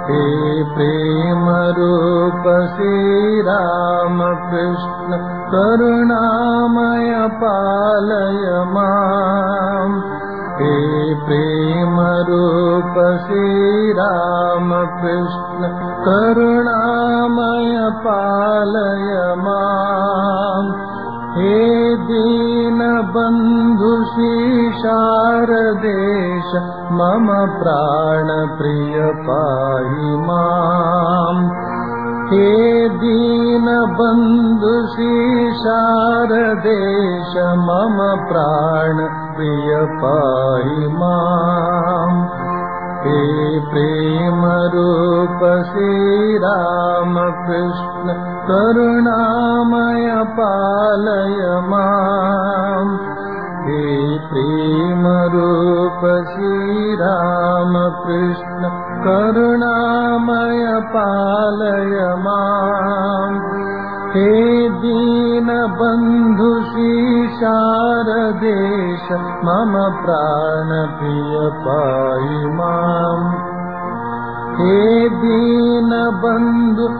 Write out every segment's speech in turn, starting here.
हे प्रेम रूप श्रीरामकृष्ण करुणामय पालय माम् हे प्रेम रूप श्रीरामकृष्ण करुणामय पालय माम् हे दीनबन्धु शारदेश मम प्राणप्रिय पाहि माम् हे दीनबन्धु शारदेश मम प्राणप्रिय पाहि माम् हे प्रेमरूप श्रीरामकृष्ण करुणामय पालय माम् हे प्रेमरूप श्रीरामकृष्ण करुणामय पालय माम् हे दीनबन्धु शारदेश मम प्राणप्रिय पाहि माम् हे दीनबन्धु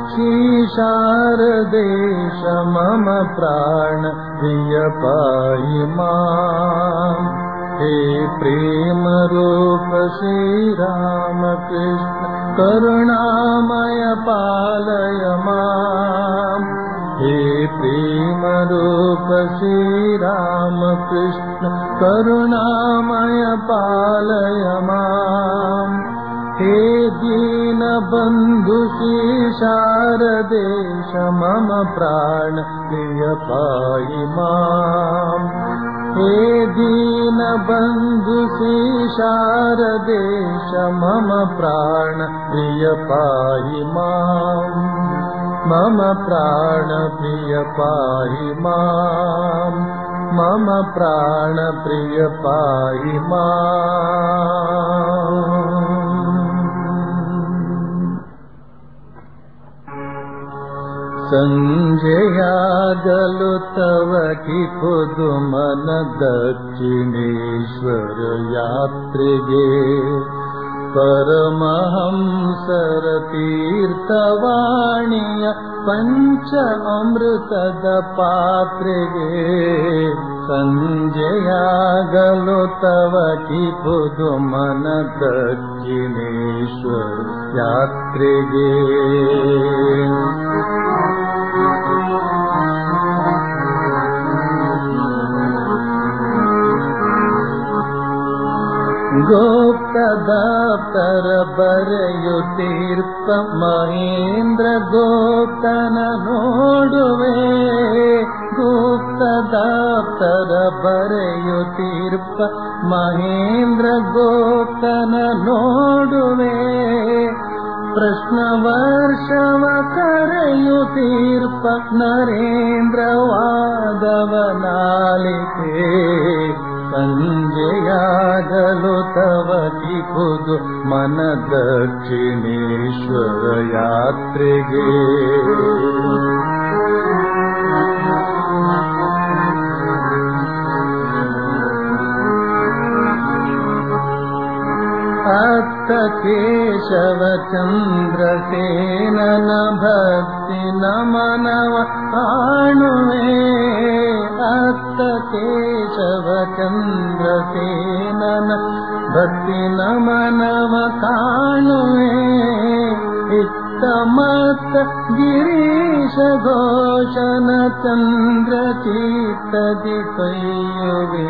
शारदेश मम प्राणप्रिय पाहि माम् हे प्रेमरूप श्रीरामकृष्ण करुणामय पालय माम् हे प्रेमरूप श्रीरामकृष्ण करुणामय पालय माम् हे दीनबन्धु शारदेश मम प्राण प्रिय पाहि माम् हे दीनबन्धु शारदेश मम प्राण प्रिय पाहि माम् मम प्राण प्रिय पाहि माम् मम प्राण प्रिय पाहि माम् सञ्जयागलु तव कि पुदुमन दक्षिणेश्वर यात्रिगे परमहंसर तीर्थवाणीय पञ्च अमृतद पात्रिगे सञ्जयागलु तव कि पुदुमन दक्षिणेश्वर यात्रिगे ಗೋಪ್ತದಾಪ್ತರ ಬರೆಯುತ್ತೀರ್ಪ ಮಹೇಂದ್ರ ಗೋಪ್ತನ ನೋಡುವೆ ಗುಪ್ತದಾಪ್ತರ ಬರೆಯುತ್ತೀರ್ಪ ಮಹೇಂದ್ರ ಗೋಪ್ತನ ನೋಡುವೆ ಪ್ರಶ್ನ ವರ್ಷವ ಕರೆಯುತ್ತೀರ್ಪ ನರೇಂದ್ರ ವಾದವನಾಲಿಕೆ ಸಂಜೆಯಾಗಲು ತವ ಕಿಪುದು ಮನ ದಕ್ಷಿಣೇಶ್ವರ ಯಾತ್ರೆಗೆ ಅತ್ತ ಕೇಶವ ಚಂದ್ರಸೇನನ ಭಕ್ತಿ ನಮನವ ಕಾಣುವೆ ಅತ್ತ ಕೇಶವ ಚಂದ್ರಸೇನನ ಭಕ್ತಿ ನಮನವ ಕಾಣುವೆ ಇತ್ತ ಮತ್ತ ಗಿರೀಶ ಘೋಷನ ಚಂದ್ರ ಚೀತದಿ ಕೈಯುವೆ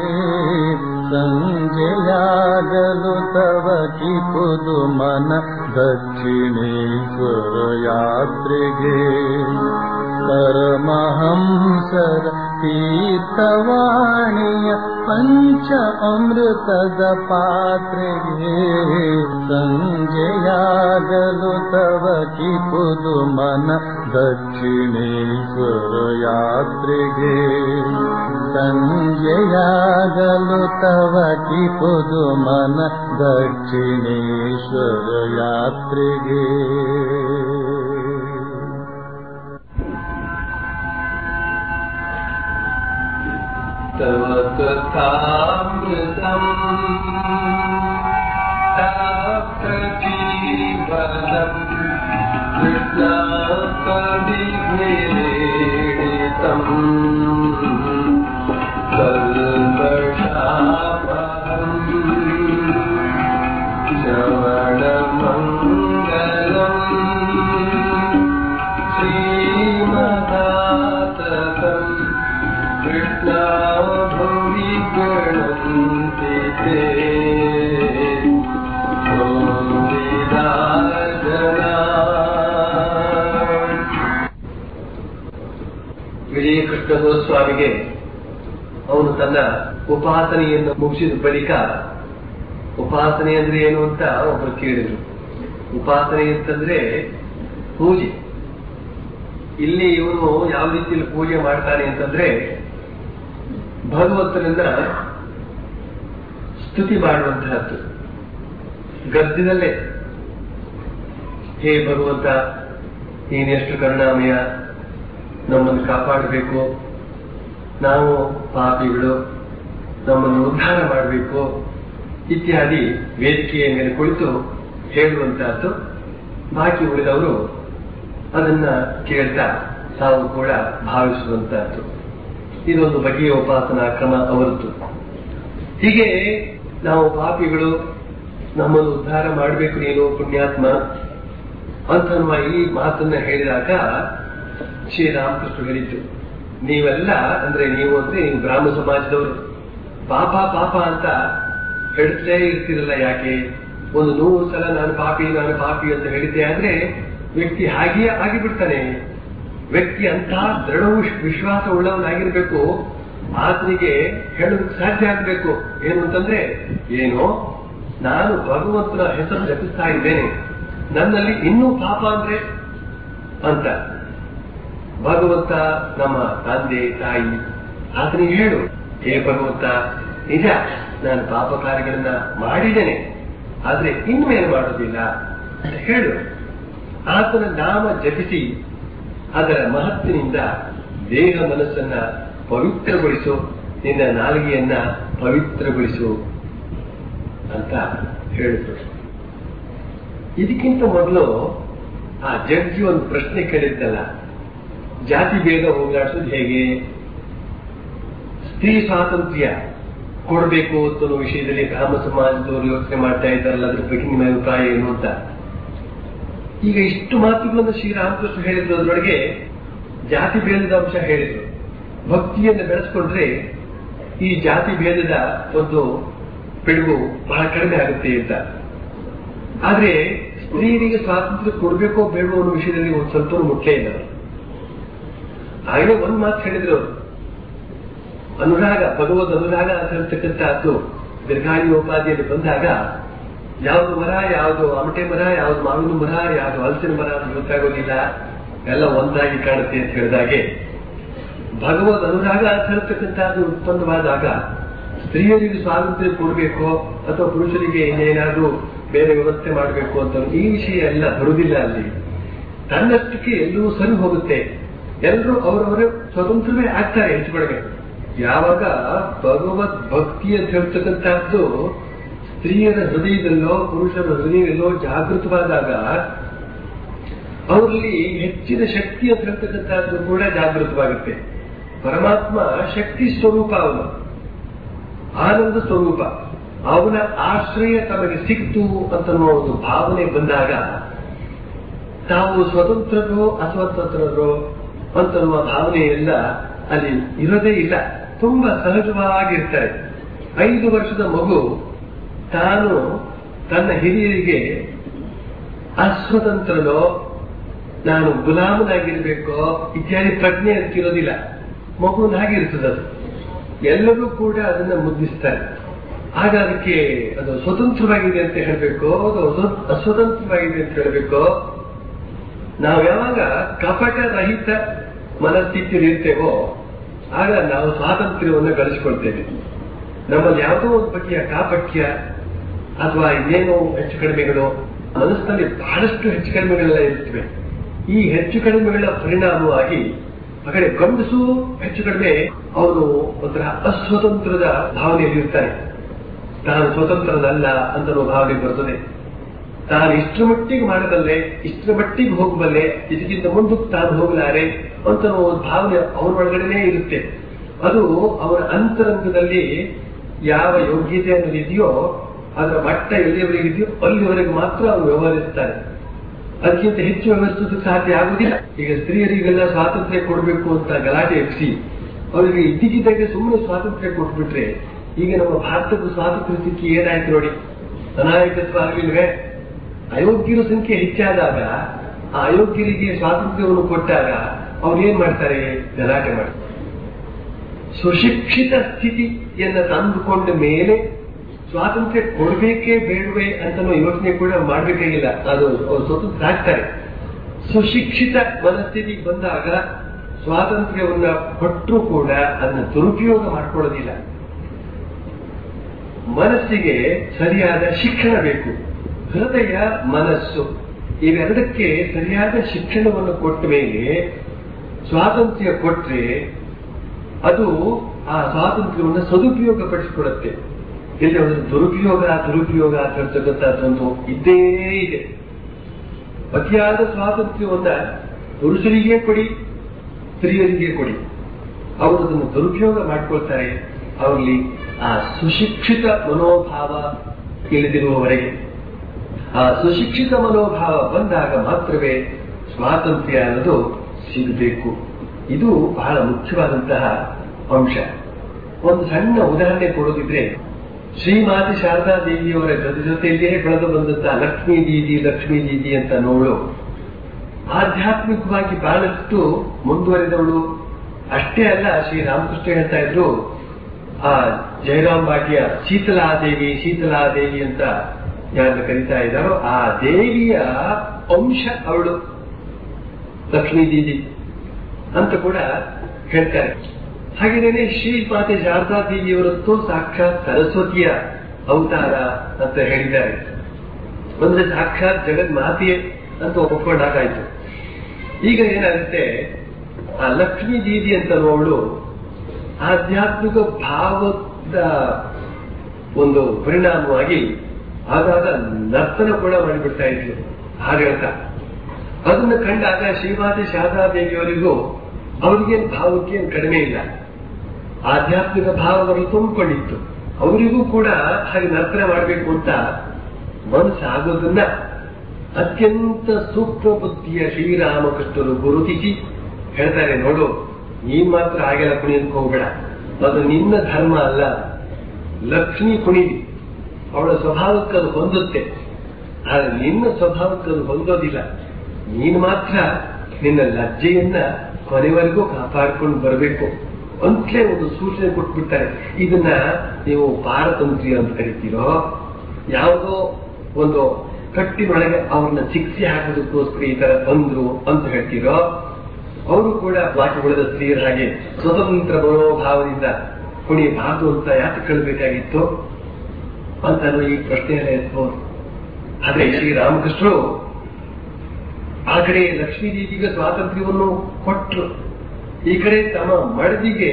ಸಂಜೆಯಾಗಲು ತವ ಕಿಪುದು ಮನ ದಕ್ಷಿಣೇಶ್ವರ ಯಾತ್ರೆಗೆ ಪರಮಹಂಸರ ತೀರ್ಥವಾಣಿಯ ಪಂಚ ಅಮೃತದ ಪಾತ್ರೆಗೆ ಸಂಜೆಯಾಗಲು ತವ ಕಿಪುದು ಮನ ದಕ್ಷಿಣೇಶ್ವರ ಯಾತ್ರೆಗೆ ಸಂಜೆಯಾಗಲು ತವ ಕಿಪುದು ಮನ ದಕ್ಷಿಣೇಶ್ವರ ಯಾತ್ರೆಗೆ तव कथामृतम् तप्तजीवनम् श्रीवदम् कृष्णापदिग्निरीडितम् कल्मषापहम् श्रवणमङ्गलम् श्रीमदाततम् कृष्णा भुवि गणन्ति ते ವಿಜಯಕೃಷ್ಣ ಗೋಸ್ವಾಮಿಗೆ ಅವನು ತನ್ನ ಉಪಾಸನೆಯನ್ನು ಮುಗಿಸಿದ ಬಳಿಕ ಉಪಾಸನೆ ಅಂದ್ರೆ ಏನು ಅಂತ ಒಬ್ಬರು ಕೇಳಿದ್ರು ಉಪಾಸನೆ ಅಂತಂದ್ರೆ ಪೂಜೆ ಇಲ್ಲಿ ಇವನು ಯಾವ ರೀತಿಯಲ್ಲಿ ಪೂಜೆ ಮಾಡ್ತಾನೆ ಅಂತಂದ್ರೆ ಭಗವಂತನನ್ನ ಸ್ತುತಿ ಮಾಡುವಂತಹದ್ದು ಗದ್ಯದಲ್ಲೇ ಹೇ ಭಗವಂತ ನೀನೆಷ್ಟು ಕರುಣಾಮಯ ನಮ್ಮನ್ನು ಕಾಪಾಡಬೇಕು ನಾವು ಪಾಪಿಗಳು ನಮ್ಮನ್ನು ಉದ್ಧಾರ ಮಾಡಬೇಕು ಇತ್ಯಾದಿ ವೇದಿಕೆಯ ಮೇಲೆ ಕುಳಿತು ಹೇಳುವಂತಹದ್ದು ಬಾಕಿ ಉಳಿದವರು ಅದನ್ನ ಕೇಳ್ತಾ ತಾವು ಕೂಡ ಭಾವಿಸುವಂತಹದ್ದು ಇದೊಂದು ಬಗೆಯ ಉಪಾಸನಾ ಕ್ರಮ ಅವರದ್ದು ಹೀಗೆ ನಾವು ಪಾಪಿಗಳು ನಮ್ಮನ್ನು ಉದ್ಧಾರ ಮಾಡಬೇಕು ನೀನು ಪುಣ್ಯಾತ್ಮ ಅಂತನ್ನುವ ಈ ಮಾತನ್ನ ಹೇಳಿದಾಗ ಶ್ರೀರಾಮಕೃಷ್ಣ ಹೇಳಿದ್ದು ನೀವೆಲ್ಲ ಅಂದ್ರೆ ನೀವು ಅಂದ್ರೆ ನೀವು ಬ್ರಾಹ್ಮ ಸಮಾಜದವರು ಪಾಪ ಪಾಪ ಅಂತ ಹೇಳ್ತಲೇ ಇರ್ತಿರಲ್ಲ ಯಾಕೆ ಒಂದು ನೂರು ಸಲ ನಾನು ಪಾಪಿ ನಾನು ಪಾಪಿ ಅಂತ ಹೇಳಿದ್ದೆ ಆದ್ರೆ ವ್ಯಕ್ತಿ ಹಾಗೆಯೇ ಆಗಿಬಿಡ್ತಾನೆ ವ್ಯಕ್ತಿ ಅಂತ ದೃಢ ವಿಶ್- ವಿಶ್ವಾಸ ಉಳ್ಳವನಾಗಿರ್ಬೇಕು ಆತನಿಗೆ ಹೇಳೋದಕ್ಕೆ ಸಾಧ್ಯ ಆಗ್ಬೇಕು ಏನು ಅಂತಂದ್ರೆ ಏನೋ ನಾನು ಭಗವಂತನ ಹೆಸರು ಜಪಿಸ್ತಾ ಇದ್ದೇನೆ ನನ್ನಲ್ಲಿ ಇನ್ನೂ ಪಾಪ ಅಂದ್ರೆ ಅಂತ ಭಗವಂತ ನಮ್ಮ ತಂದೆ ತಾಯಿ ಆತನಿಗೆ ಹೇಳು ಹೇ ಭಗವಂತ ನಿಜ ನಾನು ಪಾಪ ಕಾರ್ಯಗಳನ್ನ ಮಾಡಿದ್ದೇನೆ ಆದ್ರೆ ಇನ್ಮೇಲೆ ಮಾಡೋದಿಲ್ಲ ಅಂತ ಹೇಳು ಆತನ ನಾಮ ಜಪಿಸಿ ಅದರ ಮಹತ್ತಿನಿಂದ ದೇಹ ಮನಸ್ಸನ್ನ ಪವಿತ್ರಗೊಳಿಸು ನಿನ್ನ ನಾಲಿಗೆಯನ್ನ ಪವಿತ್ರಗೊಳಿಸು ಅಂತ ಹೇಳಿದ್ರು ಇದಕ್ಕಿಂತ ಮೊದಲು ಆ ಜಡ್ಜಿ ಒಂದು ಪ್ರಶ್ನೆ ಕೇಳಿದ್ದಲ್ಲ ಜಾತಿ ಭೇದ ಹೋಗಲಾಡಿಸೋದು ಹೇಗೆ ಸ್ತ್ರೀ ಸ್ವಾತಂತ್ರ್ಯ ಕೊಡಬೇಕು ಅನ್ನೋ ವಿಷಯದಲ್ಲಿ ಬ್ರಾಹ್ಮ ಸಮಾಜದವರು ಯೋಚನೆ ಮಾಡ್ತಾ ಇದ್ದಾರಲ್ಲ ಅದ್ರ ಬಗ್ಗೆ ನಿಮ್ಮ ಅಭಿಪ್ರಾಯ ಏನು ಅಂತ ಈಗ ಇಷ್ಟು ಮಾತುಗಳನ್ನು ಶ್ರೀರಾಮಕೃಷ್ಣ ಹೇಳಿದ್ರು ಅದರೊಳಗೆ ಜಾತಿ ಭೇದದ ಅಂಶ ಹೇಳಿದ್ರು ಭಕ್ತಿಯನ್ನು ಬೆಳೆಸ್ಕೊಂಡ್ರೆ ಈ ಜಾತಿ ಭೇದದ ಒಂದು ಪಿಡುಗು ಬಹಳ ಕಡಿಮೆ ಆಗುತ್ತೆ ಅಂತ ಆದ್ರೆ ಸ್ತ್ರೀಯರಿಗೆ ಸ್ವಾತಂತ್ರ್ಯ ಕೊಡಬೇಕೋ ಬೇಡವೋ ಅನ್ನೋ ವಿಷಯದಲ್ಲಿ ಒಂದು ಸ್ವಲ್ಪ ಮುಟ್ಲೇ ಇಲ್ಲ ಅವರು. ಆಗಲೇ ಒಂದ್ ಮಾತು ಹೇಳಿದ್ರು ಅವರು ಅನುರಾಗ ಭಗವದ್ ಅನುರಾಗ ಅಂತ ಹೇಳ್ತಕ್ಕಂಥದ್ದು ದೀರ್ಘಾಯುಪೋಪಾದಿಯಲ್ಲಿ ಬಂದಾಗ ಯಾವ್ದು ಮರ ಯಾವ್ದು ಅಮಟೆ ಮರ ಯಾವ್ದು ಮಾವಿನ ಮರ ಯಾವ್ದು ಹಲಸಿನ ಮರ ಅಂತ ಗೊತ್ತಾಗೋದಿಲ್ಲ ಎಲ್ಲ ಒಂದಾಗಿ ಕಾಣುತ್ತೆ ಅಂತ ಹೇಳಿದಾಗೆ ಭಗವದ್ ಅನುರಾಗ ಅಂತ ಹೇಳ್ತಕ್ಕಂಥದ್ದು ಉತ್ಪನ್ನವಾದಾಗ ಸ್ತ್ರೀಯರಿಗೆ ಸ್ವಾತಂತ್ರ್ಯ ಕೊಡಬೇಕು ಅಥವಾ ಪುರುಷರಿಗೆ ಇನ್ನೇನಾದ್ರೂ ಬೇರೆ ವ್ಯವಸ್ಥೆ ಮಾಡಬೇಕು ಅಂತ ಈ ವಿಷಯ ಎಲ್ಲ ಬರುವುದಿಲ್ಲ ಅಲ್ಲಿ ತನ್ನಷ್ಟಕ್ಕೆ ಎಲ್ಲವೂ ಸರಿ ಹೋಗುತ್ತೆ ಎಲ್ಲರೂ ಅವರವರ ಸ್ವತಂತ್ರವೇ ಆಗ್ತಾರೆ ಹೆಚ್ಚು ಕಡಿಮೆ ಯಾವಾಗ ಭಗವದ್ ಭಕ್ತಿ ಅಂತ ಹೇಳ್ತಕ್ಕಂಥದ್ದು ಸ್ತ್ರೀಯರ ಹೃದಯದಲ್ಲೋ ಪುರುಷರ ಹೃದಯದಲ್ಲೋ ಜಾಗೃತವಾದಾಗ ಅವರಲ್ಲಿ ಹೆಚ್ಚಿನ ಶಕ್ತಿ ಅಂತ ಹೇಳ್ತಕ್ಕಂಥದ್ದು ಕೂಡ ಜಾಗೃತವಾಗುತ್ತೆ ಪರಮಾತ್ಮ ಶಕ್ತಿ ಸ್ವರೂಪ ಅವನು ಆನಂದ ಸ್ವರೂಪ ಅವನ ಆಶ್ರಯ ತಮಗೆ ಸಿಕ್ತು ಅಂತನ್ನುವ ಒಂದು ಭಾವನೆ ಬಂದಾಗ ತಾವು ಸ್ವತಂತ್ರರೋ ಅಸ್ವತಂತ್ರರೋ ಅಂತನ್ನುವ ಭಾವನೆ ಎಲ್ಲ ಅಲ್ಲಿ ಇರೋದೇ ಇಲ್ಲ ತುಂಬಾ ಸಹಜವಾಗಿರ್ತಾರೆ ಐದು ವರ್ಷದ ಮಗು ತಾನು ತನ್ನ ಹಿರಿಯರಿಗೆ ಅಸ್ವತಂತ್ರನೋ ನಾನು ಗುಲಾಮನಾಗಿರ್ಬೇಕೋ ಇತ್ಯಾದಿ ಪ್ರಜ್ಞೆ ಅಂತಿರೋದಿಲ್ಲ ಮಗುವನಾಗಿರ್ತದೆ ಅದು ಎಲ್ಲರೂ ಕೂಡ ಅದನ್ನ ಮುದ್ದಿಸ್ತಾರೆ ಆಗ ಅದಕ್ಕೆ ಅದು ಸ್ವತಂತ್ರವಾಗಿದೆ ಅಂತ ಹೇಳಬೇಕು ಅದು ಅಸ್ವ- ಅಸ್ವತಂತ್ರವಾಗಿದೆ ಅಂತ ಹೇಳಬೇಕು ನಾವು ಯಾವಾಗ ಕಪಟ ರಹಿತ ಮನಸ್ಥಿತಿಯಲ್ಲಿ ಇರ್ತೇವೋ ಆಗ ನಾವು ಸ್ವಾತಂತ್ರ್ಯವನ್ನು ಗಳಿಸಿಕೊಳ್ತೇವೆ ನಮ್ಮಲ್ಲಿ ಯಾವುದೋ ಒಂದು ಬಗೆಯ ಕಾಪಟ್ಯ ಅಥವಾ ಇನ್ನೇನೋ ಹೆಚ್ಚು ಕಡಿಮೆಗಳು ಮನಸ್ಸಿನಲ್ಲಿ ಬಹಳಷ್ಟು ಹೆಚ್ಚು ಕಡಿಮೆಗಳೆಲ್ಲ ಇರುತ್ತವೆ ಈ ಹೆಚ್ಚು ಕಡಿಮೆಗಳ ಪರಿಣಾಮವಾಗಿ ಆ ಕಡೆ ಗಂಡಸು ಹೆಚ್ಚು ಕಡಿಮೆ ಅವನು ಒಂಥರ ಅಸ್ವತಂತ್ರದ ಭಾವನೆಯಲ್ಲಿ ಇರ್ತಾನೆ ತಾನು ಸ್ವತಂತ್ರನಲ್ಲ ಅಂತ ಭಾವನೆ ಬರ್ತದೆ ತಾನು ಇಷ್ಟರ ಮಟ್ಟಿಗೆ ಮಾಡಬಲ್ಲೆ ಇಷ್ಟರ ಮಟ್ಟಿಗೆ ಹೋಗಬಲ್ಲೆ ಇದಕ್ಕಿಂತ ಮುಂದಕ್ಕೆ ತಾನು ಹೋಗಲಾರೆ ಅಂತ ಒಂದು ಭಾವನೆ ಅವರ ಒಳಗಡೆನೇ ಇರುತ್ತೆ ಅದು ಅವರ ಅಂತರಂಗದಲ್ಲಿ ಯಾವ ಯೋಗ್ಯತೆ ಅನ್ನೋದಿದೆಯೋ ಅದರ ಮಟ್ಟ ಎಲ್ಲಿಯವರೆಗೆ ಇದೆಯೋ ಅಲ್ಲಿವರೆಗೆ ಮಾತ್ರ ಅವರು ವ್ಯವಹರಿಸ್ತಾರೆ ಅದಕ್ಕಿಂತ ಹೆಚ್ಚು ವ್ಯವಹರಿಸೋದಕ್ಕೆ ಸಾಧ್ಯ ಆಗುದಿಲ್ಲ ಈಗ ಸ್ತ್ರೀಯರಿಗೆಲ್ಲ ಸ್ವಾತಂತ್ರ್ಯ ಕೊಡಬೇಕು ಅಂತ ಗಲಾಟೆ ಎಬ್ಸಿ ಅವರಿಗೆ ಇದ್ದಕ್ಕಿದ್ದಾಗೆ ಸುಮ್ಮನೆ ಸ್ವಾತಂತ್ರ್ಯ ಕೊಟ್ಬಿಟ್ರೆ ಈಗ ನಮ್ಮ ಭಾರತದ ಸ್ವಾತಂತ್ರ್ಯ ಸಿಕ್ಕಿ ಏನಾಯ್ತು ನೋಡಿ ಅನಾಯಕತ್ವ ಆಗಲಿಲ್ವೇ ಅಯೋಗ್ಯರ ಸಂಖ್ಯೆ ಹೆಚ್ಚಾದಾಗ ಆ ಅಯೋಗ್ಯರಿಗೆ ಸ್ವಾತಂತ್ರ್ಯವನ್ನು ಕೊಟ್ಟಾಗ ಅವ್ರು ಏನ್ ಮಾಡ್ತಾರೆ ಗಲಾಟೆ ಮಾಡ್ತಾರೆ ಸುಶಿಕ್ಷಿತ ಸ್ಥಿತಿಯನ್ನ ತಂದುಕೊಂಡ ಮೇಲೆ ಸ್ವಾತಂತ್ರ್ಯ ಕೊಡ್ಬೇಕೇ ಬೇಡವೇ ಅಂತ ಯೋಚನೆ ಕೂಡ ಮಾಡ್ಬೇಕಾಗಿಲ್ಲ ಅದು ಅವ್ರು ಸ್ವತಂತ್ರ ಆಗ್ತಾರೆ ಸುಶಿಕ್ಷಿತ ಮನಸ್ಥಿತಿಗೆ ಬಂದಾಗ ಸ್ವಾತಂತ್ರ್ಯವನ್ನ ಕೊಟ್ಟರೂ ಕೂಡ ಅದನ್ನ ದುರುಪಯೋಗ ಮಾಡ್ಕೊಳ್ಳೋದಿಲ್ಲ ಮನಸ್ಸಿಗೆ ಸರಿಯಾದ ಶಿಕ್ಷಣ ಬೇಕು ಹೃದಯ ಮನಸ್ಸು ಇವೆರಡಕ್ಕೆ ಸರಿಯಾದ ಶಿಕ್ಷಣವನ್ನು ಕೊಟ್ಟ ಮೇಲೆ ಸ್ವಾತಂತ್ರ್ಯ ಕೊಟ್ರೆ ಅದು ಆ ಸ್ವಾತಂತ್ರ್ಯವನ್ನು ಸದುಪಯೋಗ ಪಡಿಸಿಕೊಳ್ಳುತ್ತೆ ಇಲ್ಲಿ ಒಂದು ದುರುಪಯೋಗ ದುರುಪಯೋಗ ಅಂತ ಹೇಳ್ತಕ್ಕಂಥದ್ದೊಂದು ಇದ್ದೇ ಇದೆ ಅತಿಯಾದ ಸ್ವಾತಂತ್ರ್ಯವನ್ನ ಪುರುಷರಿಗೆ ಕೊಡಿ ಸ್ತ್ರೀಯರಿಗೆ ಕೊಡಿ ಅವರು ಅದನ್ನು ದುರುಪಯೋಗ ಮಾಡ್ಕೊಳ್ತಾರೆ ಅವರಲ್ಲಿ ಆ ಸುಶಿಕ್ಷಿತ ಮನೋಭಾವ ಇಳಿದಿರುವವರೆಗೆ ಆ ಸುಶಿಕ್ಷಿತ ಮನೋಭಾವ ಬಂದಾಗ ಮಾತ್ರವೇ ಸ್ವಾತಂತ್ರ್ಯ ಅನ್ನೋದು ಸಿಗಬೇಕು ಇದು ಬಹಳ ಮುಖ್ಯವಾದಂತಹ ಅಂಶ ಒಂದು ಸಣ್ಣ ಉದಾಹರಣೆ ಕೊಡೋದಿದ್ರೆ ಶ್ರೀಮಾತೆ ಶಾರದಾ ದೇವಿಯವರ ಜೊತೆ ಜೊತೆಯಲ್ಲಿಯೇ ಬೆಳೆದು ಬಂದಂತಹ ಲಕ್ಷ್ಮೀ ದೀದಿ ಲಕ್ಷ್ಮೀ ದೀದಿ ಅಂತ ನೋಡು ಆಧ್ಯಾತ್ಮಿಕವಾಗಿ ಬಹಳಷ್ಟು ಮುಂದುವರೆದವಳು ಅಷ್ಟೇ ಅಲ್ಲ ಶ್ರೀ ರಾಮಕೃಷ್ಣ ಹೇಳ್ತಾ ಇದ್ರು ಆ ಜಯರಾಮ್ ಭಾಗ್ಯ ಶೀತಲಾದೇವಿ ಶೀತಲಾದೇವಿ ಅಂತ ಯಾರನ್ನ ಕರೀತಾ ಇದ್ದಾರೋ ಆ ದೇವಿಯ ಅಂಶ ಅವಳು ಲಕ್ಷ್ಮೀ ದೀದಿ ಅಂತ ಕೂಡ ಹೇಳ್ತಾರೆ ಹಾಗೇನೆ ಶ್ರೀ ಮಾತೆ ಶಾರದಾ ದೇವಿಯವರಂತೂ ಸಾಕ್ಷಾತ್ ಸರಸ್ವತಿಯ ಅವತಾರ ಅಂತ ಹೇಳಿದ್ದಾರೆ ಅಂದ್ರೆ ಸಾಕ್ಷಾತ್ ಜಗನ್ ಮಾತೆಯೇ ಅಂತ ಒಪ್ಕೊಂಡಾಗಾಯ್ತು ಈಗ ಏನಾಗುತ್ತೆ ಆ ಲಕ್ಷ್ಮೀ ದೀದಿ ಅಂತ ನೋಡು ಆಧ್ಯಾತ್ಮಿಕ ಭಾವದ ಒಂದು ಪರಿಣಾಮವಾಗಿ ಆಗಾಗ ನರ್ತನ ಕೂಡ ಮಾಡಿಬಿಡ್ತಾ ಇದ್ಲು ಹಾಗೆ ಹೇಳ್ತಾ ಅದನ್ನು ಕಂಡಾಗ ಶ್ರೀಮಾತೆ ಶಾರದಾ ದೇವಿಯವರಿಗೂ ಅವರಿಗೇನು ಭಾವಕ್ಕೇನು ಕಡಿಮೆ ಇಲ್ಲ ಆಧ್ಯಾತ್ಮಿಕ ಭಾವವನ್ನು ತುಂಬಿಕೊಂಡಿತ್ತು ಅವರಿಗೂ ಕೂಡ ಹಾಗೆ ನರ್ತನ ಮಾಡಬೇಕು ಅಂತ ಮನಸ್ಸಾಗೋದನ್ನ ಅತ್ಯಂತ ಸೂಕ್ಷ್ಮ ಬುದ್ಧಿಯ ಶ್ರೀರಾಮಕೃಷ್ಣರು ಗುರುತಿಸಿ ಹೇಳ್ತಾರೆ ನೋಡು ನೀನ್ ಮಾತ್ರ ಹಾಗೆಲ್ಲ ಕುಣಿಯಕ್ಕೆ ಹೋಗ್ಬೇಡ ಅದು ನಿನ್ನ ಧರ್ಮ ಅಲ್ಲ ಲಕ್ಷ್ಮಿ ಕುಣಿದಿ ಅವಳ ಸ್ವಭಾವಕ್ಕೆ ಅದು ಹೊಂದುತ್ತೆ ಆದ್ರೆ ನಿನ್ನ ಸ್ವಭಾವಕ್ಕೆ ಅದು ಹೊಂದೋದಿಲ್ಲ ನೀನು ಮಾತ್ರ ನಿನ್ನ ಲಜ್ಜೆಯನ್ನ ಕೊನೆವರೆಗೂ ಕಾಪಾಡಿಕೊಂಡು ಬರಬೇಕು ಅಂತಲೇ ಒಂದು ಸೂಚನೆ ಕೊಟ್ಬಿಡ್ತಾರೆ ಇದನ್ನ ನೀವು ಪಾರತಂತ್ರ್ಯ ಅಂತ ಕರಿತೀರೋ ಯಾವುದೋ ಒಂದು ಕಟ್ಟಿನೊಳಗೆ ಅವ್ರನ್ನ ಶಿಕ್ಷೆ ಹಾಕೋದಕ್ಕೋಸ್ಕರ ಈ ತರ ಬಂದ್ರು ಅಂತ ಹೇಳ್ತೀರೋ ಅವರು ಕೂಡ ಬಾಕಿ ಉಳಿದ ಸ್ತ್ರೀಯರ ಹಾಗೆ ಸ್ವತಂತ್ರ ಮನೋಭಾವದಿಂದ ಕುಣಿಬಾರದು ಅಂತ ಯಾಕೆ ಕೇಳಬೇಕಾಗಿತ್ತು ಅಂತ ಈ ಪ್ರಶ್ನೆಯನ್ನ ಎತ್ಬೋದು ಆದ್ರೆ ಶ್ರೀರಾಮಕೃಷ್ಣರು ಆ ಕಡೆ ಲಕ್ಷ್ಮೀ ದೇವಿಗೆ ಸ್ವಾತಂತ್ರ್ಯವನ್ನು ಕೊಟ್ಟರು ಈ ಕಡೆ ತಮ್ಮ ಮಡದಿಗೆ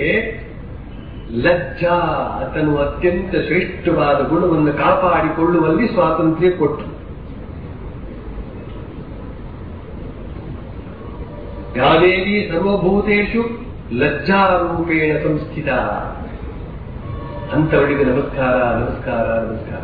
ಲಜ್ಜಾ ತನ್ನ ಅತ್ಯಂತ ಶ್ರೇಷ್ಠವಾದ ಗುಣವನ್ನು ಕಾಪಾಡಿಕೊಳ್ಳುವಲ್ಲಿ ಸ್ವಾತಂತ್ರ್ಯ ಕೊಟ್ಟರು ಯಾದೇವಿ ಸರ್ವಭೂತೇಶು ಲಜ್ಜಾರೂಪೇಣ ಸಂಸ್ಥಿತ ಅಂತವಳಿಗೆ ನಮಸ್ಕಾರ ನಮಸ್ಕಾರ ನಮಸ್ಕಾರ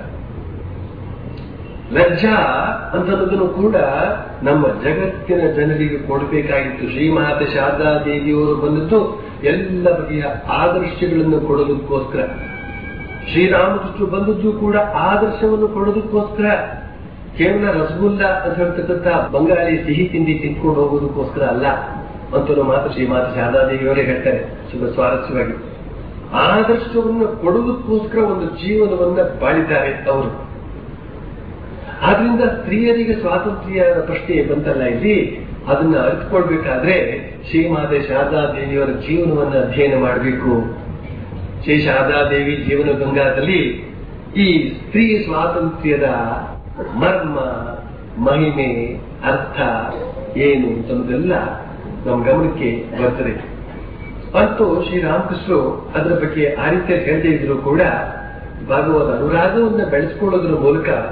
ಲಜ್ಜಾ ಅಂತನ್ನೋದನ್ನು ಕೂಡ ನಮ್ಮ ಜಗತ್ತಿನ ಜನರಿಗೆ ಕೊಡಬೇಕಾಗಿತ್ತು ಶ್ರೀಮಾತೆ ಶಾರದಾ ದೇವಿಯವರು ಬಂದದ್ದು ಎಲ್ಲ ಬಗೆಯ ಆದರ್ಶಗಳನ್ನು ಕೊಡೋದಕ್ಕೋಸ್ಕರ ಶ್ರೀರಾಮಕೃಷ್ಣರು ಬಂದದ್ದು ಕೂಡ ಆದರ್ಶವನ್ನು ಕೊಡೋದಕ್ಕೋಸ್ಕರ ಕೇವಲ ರಸಗುಲ್ಲ ಅಂತ ಹೇಳ್ತಕ್ಕಂಥ ಬಂಗಾಳಿ ಸಿಹಿ ತಿಂಡಿ ತಿನ್ಕೊಂಡು ಹೋಗೋದಕ್ಕೋಸ್ಕರ ಅಲ್ಲ ಅಂತ ಮಾತು ಶ್ರೀಮಾತೆ ಶಾರದಾ ದೇವಿಯವರೇ ಹೇಳ್ತಾರೆ ತುಂಬ ಸ್ವಾರಸ್ಯವಾಗಿ ಆದರ್ಶವನ್ನು ಕೊಡೋದಕ್ಕೋಸ್ಕರ ಒಂದು ಜೀವನವನ್ನ ಬಾಳಿದ್ದಾರೆ ಅವರು ಆದ್ರಿಂದ ಸ್ತ್ರೀಯರಿಗೆ ಸ್ವಾತಂತ್ರ್ಯ ಪ್ರಶ್ನೆ ಬಂತಲ್ಲ ಇಲ್ಲಿ ಅದನ್ನ ಅರಿತುಕೊಳ್ಬೇಕಾದ್ರೆ ಶ್ರೀಮಾತೆ ಶಾರದಾ ದೇವಿಯವರ ಜೀವನವನ್ನ ಅಧ್ಯಯನ ಮಾಡಬೇಕು ಶ್ರೀ ಶಾರದಾ ದೇವಿ ಜೀವನ ಗಂಗಾದಲ್ಲಿ ಈ ಸ್ತ್ರೀ ಸ್ವಾತಂತ್ರ್ಯದ ಮರ್ಮ ಮಹಿಮೆ ಅರ್ಥ ಏನು ಅನ್ನೋದೆಲ್ಲ ನಮ್ಮ ಗಮನಕ್ಕೆ ಬರ್ತದೆ ಅಂತೂ ಶ್ರೀರಾಮಕೃಷ್ಣರು ಅದರ ಬಗ್ಗೆ ಆ ರೀತಿ ಹೇಳ್ತಾ ಇದ್ರು ಕೂಡ ಭಾಗವತ ಅನುರಾಗವನ್ನು ಬೆಳೆಸ್ಕೊಳ್ಳೋದ್ರ ಮೂಲಕ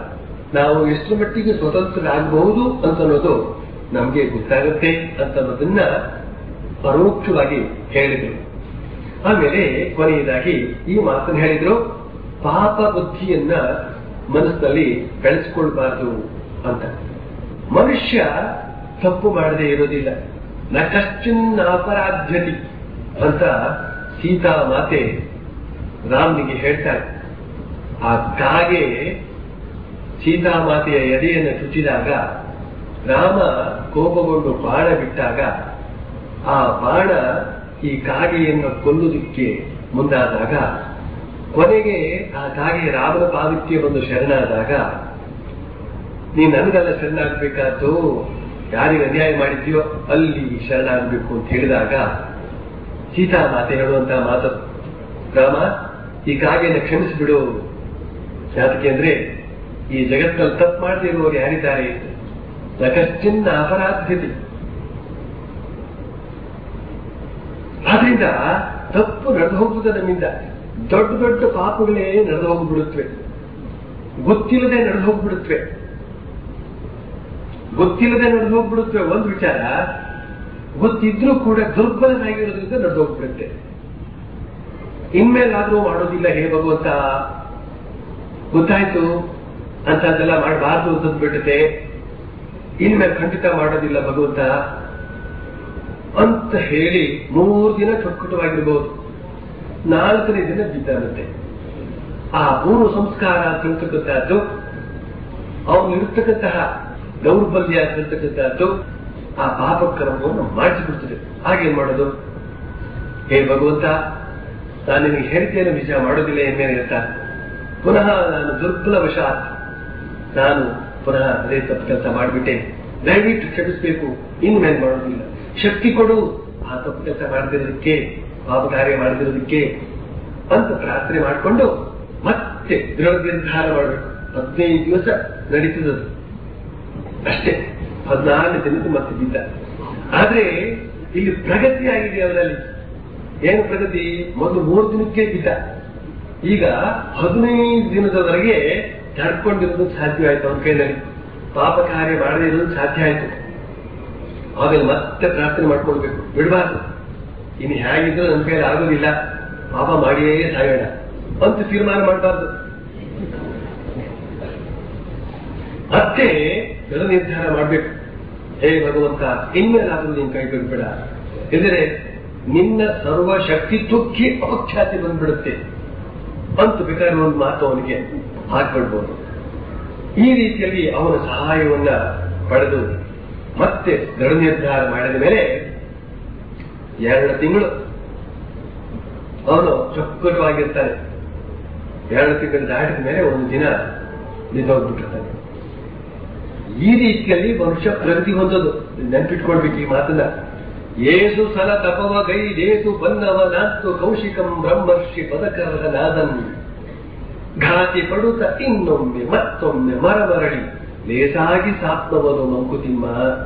ನಾವು ಎಷ್ಟರ ಮಟ್ಟಿಗೆ ಸ್ವತಂತ್ರರಾಗಬಹುದು ಅಂತ ಅನ್ನೋದು ನಮಗೆ ಗೊತ್ತಾಗುತ್ತೆ ಅಂತ ಅನ್ನೋದನ್ನ ಪರೋಕ್ಷವಾಗಿ ಹೇಳಿದರು ಆಮೇಲೆ ಕೊನೆಯದಾಗಿ ಈ ಮಾತನ್ನು ಹೇಳಿದ್ರು ಪಾಪ ಬುದ್ಧಿಯನ್ನ ಮನಸ್ಸಿನಲ್ಲಿ ಬೆಳೆಸ್ಕೊಳ್ಬಾರ್ದು ಅಂತ ಮನುಷ್ಯ ತಪ್ಪು ಮಾಡದೇ ಇರೋದಿಲ್ಲ ನ ಕಶ್ಚಿನ್ ಅಪರಾಧ್ಯತಿ ಅಂತ ಸೀತಾ ಮಾತೆ ರಾಮನಿಗೆ ಹೇಳ್ತಾರೆ ಆ ಕಾಗೆ ಸೀತಾಮಾತೆಯ ಎದೆಯನ್ನು ಚುಚ್ಚಿದಾಗ ರಾಮ ಕೋಪಗೊಂಡು ಬಾಣ ಬಿಟ್ಟಾಗ ಆ ಬಾಣ ಈ ಕಾಗೆಯನ್ನು ಕೊಲ್ಲುವುದಕ್ಕೆ ಮುಂದಾದಾಗ ಕೊನೆಗೆ ಆ ಕಾಗೆ ರಾಮನ ಪಾದಕ್ಕೆ ಬಂದು ಶರಣಾದಾಗ ನೀ ನನಗೆಲ್ಲ ಶರಣಾಗಬೇಕಾದ್ದು ಯಾರಿಗೆ ಅನ್ಯಾಯ ಮಾಡಿದ್ಯೋ ಅಲ್ಲಿ ಶರಣಾಗಬೇಕು ಅಂತ ಹೇಳಿದಾಗ ಸೀತಾ ಮಾತೆ ಹೇಳುವಂತಹ ಮಾತು ರಾಮ ಈ ಕಾಗೆಯನ್ನು ಕ್ಷಮಿಸಿಬಿಡು ಯಾತಕ್ಕೆ ಅಂದ್ರೆ ಈ ಜಗತ್ತಲ್ಲಿ ತಪ್ಪು ಮಾಡದೇ ಇರುವವರು ಯಾರಿದ್ದಾರೆ ನಕಶ್ಚಿನ್ನ ಅಪರಾಧ್ಯತೆ ಆದ್ರಿಂದ ತಪ್ಪು ನಡೆದು ಹೋಗುತ್ತದೆ ನಮ್ಮಿಂದ ದೊಡ್ಡ ದೊಡ್ಡ ಪಾಪಗಳೇ ನಡೆದು ಹೋಗ್ಬಿಡುತ್ತವೆ ಗೊತ್ತಿಲ್ಲದೆ ನಡೆದು ಹೋಗ್ಬಿಡುತ್ತವೆ ಗೊತ್ತಿಲ್ಲದೆ ನಡೆದು ಹೋಗ್ಬಿಡುತ್ತವೆ ಒಂದು ವಿಚಾರ ಗೊತ್ತಿದ್ರೂ ಕೂಡ ದುರ್ಬಲನಾಗಿರೋದ್ರಿಂದ ನಡೆದು ಹೋಗ್ಬಿಡುತ್ತೆ ಇನ್ಮೇಲಾದ್ರೂ ಮಾಡೋದಿಲ್ಲ ಹೇ ಭಗವಂತ ಗೊತ್ತಾಯ್ತು ಅಂತದ್ದೆಲ್ಲ ಮಾಡಬಾರ್ದು ಅಂತ ಬಿಡುತ್ತೆ ಇನ್ಮೇಲೆ ಖಂಡಿತ ಮಾಡೋದಿಲ್ಲ ಭಗವಂತ ಅಂತ ಹೇಳಿ ಮೂರು ದಿನ ಚೊಕ್ಕಟವಾಗಿರ್ಬೋದು ನಾಲ್ಕನೇ ದಿನ ಬಿದ್ದಾಗುತ್ತೆ ಆ ಪೂರ್ವ ಸಂಸ್ಕಾರ ತಿಳ್ತಕ್ಕಂಥದ್ದು ಅವನು ಇರ್ತಕ್ಕಂತಹ ದೌರ್ಬಲ್ಯ ತಿಳ್ತಕ್ಕಂಥದ್ದು ಆ ಪಾಪಕ್ರಮವನ್ನು ಮಾಡಿಸಿಬಿಡ್ತದೆ ಹಾಗೇನ್ ಮಾಡೋದು ಹೇ ಭಗವಂತ ನಾನು ನಿನಗೆ ಹೇಳ್ತೇನೆ ನಿಜ ಮಾಡೋದಿಲ್ಲ ಎನ್ಮೇಲೆ ಅಂತ ಪುನಃ ನಾನು ದುರ್ಬಲ ವಶಾತ್ ನಾನು ಪುನಃ ಅದೇ ತಪ್ಪು ಕೆಲಸ ಮಾಡಿಬಿಟ್ಟೆ ದಯವಿಟ್ಟು ಕ್ಷಮಿಸಬೇಕು ಇನ್ಮೇಲೆ ಮಾಡೋದಿಲ್ಲ ಶಕ್ತಿ ಕೊಡು ಆ ತಪ್ಪು ಕೆಲಸ ಮಾಡದಿರೋದಕ್ಕೆ ಪಾಪ ಕಾರ್ಯ ಮಾಡದಿರೋದಕ್ಕೆ ಅಂತ ಪ್ರಾರ್ಥನೆ ಮಾಡಿಕೊಂಡು ಮತ್ತೆ ದೃಢ ನಿರ್ಧಾರ ಮಾಡಬೇಕು ಹದಿನೈದು ದಿವಸ ನಡೀತದದು ಅಷ್ಟೇ ಹದಿನಾರು ದಿನದ ಮತ್ತೆ ಬಿದ್ದ ಆದ್ರೆ ಇಲ್ಲಿ ಪ್ರಗತಿ ಆಗಿದೆ ಅವರಲ್ಲಿ ಏನು ಪ್ರಗತಿ ಮೊದಲು ಮೂರು ದಿನಕ್ಕೆ ಬಿದ್ದ ಈಗ ಹದಿನೈದು ದಿನದವರೆಗೆ ತಡ್ಕೊಂಡಿರೋದು ಸಾಧ್ಯವಾಯ್ತು ಅವನ ಕೈಯಲ್ಲಿ ಪಾಪ ಕಾರ್ಯ ಮಾಡದೇ ಇರೋದು ಸಾಧ್ಯ ಆಯ್ತು ಆಮೇಲೆ ಮತ್ತೆ ಪ್ರಾರ್ಥನೆ ಮಾಡ್ಕೊಳ್ಬೇಕು ಬಿಡಬಾರ್ದು ಇನ್ನು ಹೇಗಿದ್ರು ನನ್ನ ಕೈಯಲ್ಲಿ ಆಗೋದಿಲ್ಲ ಪಾಪ ಮಾಡಿಯೇ ಸಾಯೋಣ ಅಂತ ತೀರ್ಮಾನ ಮಾಡಬಾರ್ದು ಮತ್ತೆ ದೃಢ ನಿರ್ಧಾರ ಮಾಡಬೇಕು ಹೇ ಭಗವಂತ ಇನ್ಮೇಲಾದ್ರೂ ನೀನ್ ಕೈ ಬಿಡ್ಬೇಡ ಇದ್ರೆ ನಿನ್ನ ಸರ್ವ ಶಕ್ತಿತ್ವಕ್ಕೆ ಅಪಖ್ಯಾತಿ ಬಂದ್ಬಿಡುತ್ತೆ ಅಂತ ಬೇಕಾದ್ರೆ ಒಂದು ಮಾತು ಅವನಿಗೆ ಹಾಕ್ಬಿಡ್ಬೋದು ಈ ರೀತಿಯಲ್ಲಿ ಅವನ ಸಹಾಯವನ್ನ ಪಡೆದು ಮತ್ತೆ ದೃಢ ನಿರ್ಧಾರ ಮಾಡಿದ ಮೇಲೆ ಎರಡು ತಿಂಗಳು ಅವನು ಚೊಕ್ಕಟವಾಗಿರ್ತಾನೆ ಎರಡು ತಿಂಗಳು ದಾಟಿದ ಮೇಲೆ ಒಂದು ದಿನ ನಿಂತೋಗ್ಬಿಟ್ಟಿರ್ತಾನೆ ಈ ರೀತಿಯಲ್ಲಿ ಮನುಷ್ಯ ಪ್ರಗತಿ ಹೊಂದೋದು ನೆನ್ಪಿಟ್ಕೊಳ್ಬೇಕು ಈ ಮಾತನ್ನ ಏಸು ಸಲ ತಪವ ಗೈ ದೇಸು ಬನ್ನವ ನಾತ್ತು ಕೌಶಿಕಂ ಬ್ರಹ್ಮರ್ಷಿ ಪದಕರದ ನಾದನ್ ಘಾತಿ ಪಡುತ್ತ ಇನ್ನೊಮ್ಮೆ ಮತ್ತೊಮ್ಮೆ ಮರಮರಳಿ ಲೇಸಾಗಿ ಸಾತ್ಮವನು ಮಂಕುತಿಮ್ಮ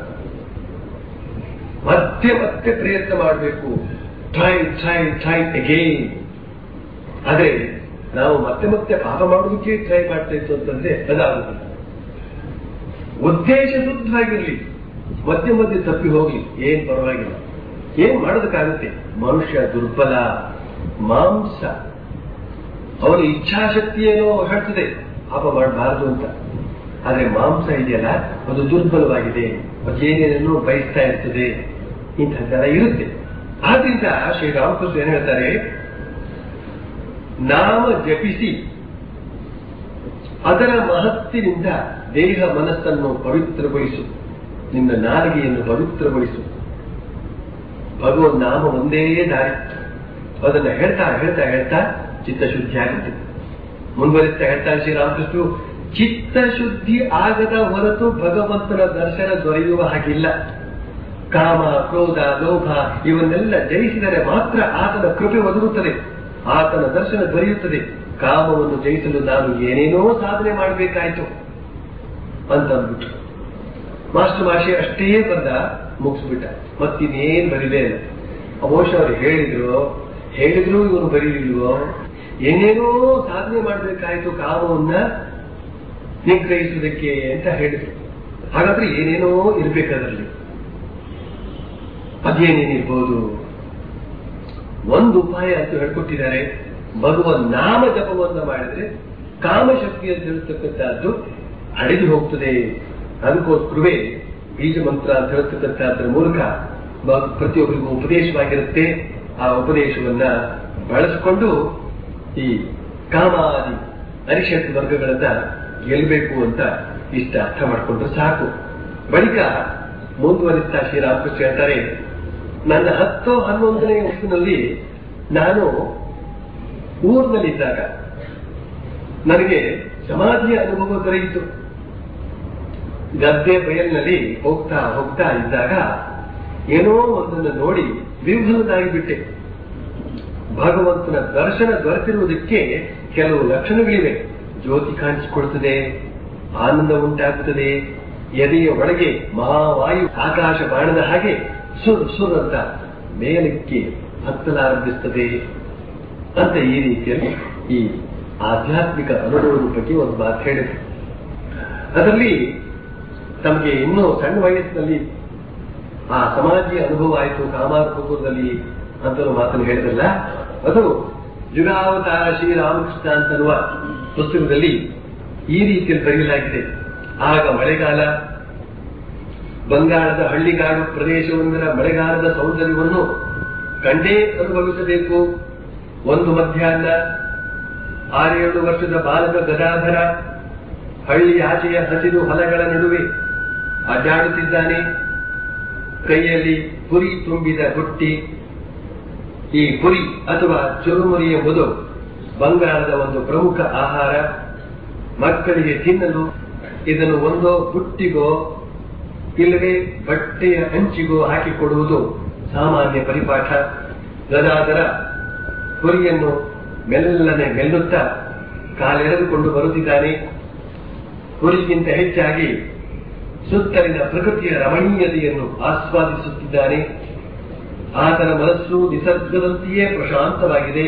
ಮತ್ತೆ ಮತ್ತೆ ಪ್ರಯತ್ನ ಮಾಡಬೇಕು ಟ್ರೈ ಟ್ರೈ ಟ್ರೈ ಅಗೇನ್ ಆದ್ರೆ ನಾವು ಮತ್ತೆ ಮತ್ತೆ ಪಾಪ ಮಾಡೋದಕ್ಕೆ ಟ್ರೈ ಮಾಡ್ತಾ ಇತ್ತು ಅಂತಂದ್ರೆ ಅದಾಗುದಿಲ್ಲ ಉದ್ದೇಶ ಶುದ್ಧವಾಗಿರ್ಲಿ ಮಧ್ಯೆ ಮಧ್ಯೆ ತಪ್ಪಿ ಹೋಗ್ಲಿ ಏನ್ ಪರವಾಗಿಲ್ಲ ಏನ್ ಮಾಡೋದಕ್ಕಾಗುತ್ತೆ ಮನುಷ್ಯ ದುರ್ಬಲ ಮಾಂಸ ಅವನ ಇಚ್ಛಾಶಕ್ತಿ ಏನೋ ಹೇಳ್ತದೆ ಪಾಪ ಮಾಡಬಾರದು ಅಂತ ಆದ್ರೆ ಮಾಂಸ ಇದೆಯಲ್ಲ ಅದು ದುರ್ಬಲವಾಗಿದೆ ಅದು ಏನೇನೋ ಬಯಸ್ತಾ ಇರ್ತದೆ ಇಂಥದ್ದೆಲ್ಲ ಇರುತ್ತೆ ಆದ್ರಿಂದ ಶ್ರೀರಾಮಕೃಷ್ಣ ಏನ್ ಹೇಳ್ತಾರೆ ನಾಮ ಜಪಿಸಿ ಅದರ ಮಹತ್ತಿನಿಂದ ದೇಹ ಮನಸ್ಸನ್ನು ಪವಿತ್ರಗೊಳಿಸು ನಿನ್ನ ನಾಲಿಗೆಯನ್ನು ಪವಿತ್ರಗೊಳಿಸು ಭಗವದ್ ನಾಮ ಒಂದೇ ದಾರಿ ಅದನ್ನ ಹೇಳ್ತಾ ಹೇಳ್ತಾ ಹೇಳ್ತಾ ಚಿತ್ತಶುದ್ಧಿ ಆಗುತ್ತೆ ಮುಂದುವರಿಸ್ತಾ ಹೇಳ್ತಾರೆ ಶ್ರೀರಾಮಕೃಷ್ಣರು ಚಿತ್ತಶುದ್ಧಿ ಆಗದ ಹೊರತು ಭಗವಂತನ ದರ್ಶನ ದೊರೆಯುವ ಹಾಗಿಲ್ಲ ಕಾಮ ಕ್ರೋಧ ಲೋಭ ಇವನ್ನೆಲ್ಲ ಜಯಿಸಿದರೆ ಮಾತ್ರ ಆತನ ಕೃಪೆ ಒದಗುತ್ತದೆ ಆತನ ದರ್ಶನ ದೊರೆಯುತ್ತದೆ ಕಾಮವನ್ನು ಜಯಿಸಲು ನಾನು ಏನೇನೋ ಸಾಧನೆ ಮಾಡಬೇಕಾಯ್ತು ಅಂತ ಅಂದ್ಬಿಟ್ಟು ಮಾಸ್ಟರ್ ಭಾಷೆ ಅಷ್ಟೇ ಬಂದ ಮುಗಿಸ್ಬಿಟ್ಟ ಮತ್ತಿನ್ನೇನ್ ಬರಿಲೇ ಇಲ್ಲ ಬಹುಶಃ ಅವ್ರು ಹೇಳಿದ್ರು ಹೇಳಿದ್ರು ಇವನು ಬರೀಲಿಲ್ವೋ ಏನೇನೋ ಸಾಧನೆ ಮಾಡಬೇಕಾಯ್ತು ಕಾಮವನ್ನ ನಿಗ್ರಹಿಸುವುದಕ್ಕೆ ಅಂತ ಹೇಳಿದ್ರು ಹಾಗಾದ್ರೆ ಏನೇನೋ ಇರ್ಬೇಕದರಲ್ಲಿ ಅದೇನೇನಿರ್ಬೋದು ಒಂದು ಉಪಾಯ ಅಂತ ಹೇಳ್ಕೊಟ್ಟಿದ್ದಾರೆ ಭಗವನ್ ನಾಮ ಜಪವನ್ನು ಮಾಡಿದ್ರೆ ಕಾಮಶಕ್ತಿ ಅಂತ ಹೇಳ್ತಕ್ಕಂಥದ್ದು ಅಡಿದು ಹೋಗ್ತದೆ ಅದಕ್ಕೋಸ್ಕರವೇ ಬೀಜ ಮಂತ್ರ ಅಂತ ಹೇಳ್ತಕ್ಕಂಥದ್ರ ಮೂಲಕ ಬ- ಪ್ರತಿಯೊಬ್ಬರಿಗೂ ಉಪದೇಶವಾಗಿರುತ್ತೆ ಆ ಉಪದೇಶವನ್ನ ಬಳಸಿಕೊಂಡು ಈ ಕಾಮಾದಿ ಅರಿಷತ್ ವರ್ಗಗಳನ್ನ ಗೆಲ್ಲಬೇಕು ಅಂತ ಇಷ್ಟ ಅರ್ಥ ಮಾಡಿಕೊಂಡ್ರೆ ಸಾಕು ಬಳಿಕ ಮುಂದುವರಿಸ್ತಾ ಶ್ರೀರಾಮಕೃಷ್ಣ ಹೇಳ್ತಾರೆ ನನ್ನ ಹತ್ತು ಹನ್ನೊಂದನೇ ವಯಸ್ಸಿನಲ್ಲಿ ನಾನು ಊರಿನಲ್ಲಿದ್ದಾಗ ನನಗೆ ಸಮಾಧಿಯ ಅನುಭವ ದೊರೆಯಿತು ಗದ್ದೆ ಬಯಲಿನಲ್ಲಿ ಹೋಗ್ತಾ ಹೋಗ್ತಾ ಇದ್ದಾಗ ಏನೋ ಒಂದನ್ನು ನೋಡಿ ವಿವಿಧನಾಗಿ ಬಿಟ್ಟೆ ಭಗವಂತನ ದರ್ಶನ ದೊರೆತಿರುವುದಕ್ಕೆ ಕೆಲವು ಲಕ್ಷಣಗಳಿವೆ ಜ್ಯೋತಿ ಕಾಣಿಸಿಕೊಳ್ತದೆ ಆನಂದ ಉಂಟಾಗುತ್ತದೆ ಎದೆಯ ಒಳಗೆ ಮಹಾವಾಯು ಆಕಾಶ ಬಾಣದ ಹಾಗೆ ಸುರ್ ಸುರ್ ಅಂತ ಮೇಲಕ್ಕೆ ಹತ್ತಲಾರಂಭಿಸ್ತದೆ ಅಂತ ಈ ರೀತಿಯಲ್ಲಿ ಈ ಆಧ್ಯಾತ್ಮಿಕ ಅನುಭವದ ಬಗ್ಗೆ ಒಂದು ಮಾತು ಹೇಳಿದೆ ಅದರಲ್ಲಿ ತಮಗೆ ಇನ್ನೂ ಸಣ್ಣ ವಯಸ್ಸಿನಲ್ಲಿ ಆ ಸಮಾಧಿಯ ಅನುಭವ ಆಯಿತು ಕಾಮಾರ್ಪುರದಲ್ಲಿ ಅಂತ ಮಾತನ್ನು ಹೇಳಿದ್ರಲ್ಲ ಅದು ಯುಗಾವತಾರ ಶ್ರೀರಾಮಕೃಷ್ಣ ಅಂತನ್ನುವ ಪುಸ್ತಕದಲ್ಲಿ ಈ ರೀತಿಯಲ್ಲಿ ಬರೆಯಲಾಗಿದೆ ಆಗ ಮಳೆಗಾಲ ಬಂಗಾಳದ ಹಳ್ಳಿಗಾಡು ಪ್ರದೇಶವೊಂದರ ಮಳೆಗಾಲದ ಸೌಂದರ್ಯವನ್ನು ಕಂಡೇ ಅನುಭವಿಸಬೇಕು ಒಂದು ಮಧ್ಯಾಹ್ನ ಆರೇಳು ವರ್ಷದ ಬಾಲಕ ಗದಾಧರ ಹಳ್ಳಿ ಆಚೆಯ ಹಸಿರು ಹೊಲಗಳ ನಡುವೆ ಅಡ್ಡಾಡುತ್ತಿದ್ದಾನೆ ಕೈಯಲ್ಲಿ ಪುರಿ ತುಂಬಿದ ಬುಟ್ಟಿ ಈ ಪುರಿ ಅಥವಾ ಚುರುಮುರಿಯ ಮುದು ಬಂಗಾಳದ ಒಂದು ಪ್ರಮುಖ ಆಹಾರ ಮಕ್ಕಳಿಗೆ ತಿನ್ನಲು ಇದನ್ನು ಒಂದೋ ಬುಟ್ಟಿಗೋ ಇಲ್ಲವೇ ಬಟ್ಟೆಯ ಅಂಚಿಗೋ ಹಾಕಿಕೊಡುವುದು ಸಾಮಾನ್ಯ ಪರಿಪಾಠ ಗದಾದರ ಪುರಿಯನ್ನು ಮೆಲ್ಲನೆ ಮೆಲ್ಲುತ್ತಾ ಕಾಲೆಳೆದುಕೊಂಡು ಬರುತ್ತಿದ್ದಾನೆ ಪುರಿಗಿಂತ ಹೆಚ್ಚಾಗಿ ಸುತ್ತಲಿನ ಪ್ರಕೃತಿಯ ರಮಣೀಯತೆಯನ್ನು ಆಸ್ವಾದಿಸುತ್ತಿದ್ದಾನೆ ಆತನ ಮನಸ್ಸು ನಿಸರ್ಗದಂತೆಯೇ ಪ್ರಶಾಂತವಾಗಿದೆ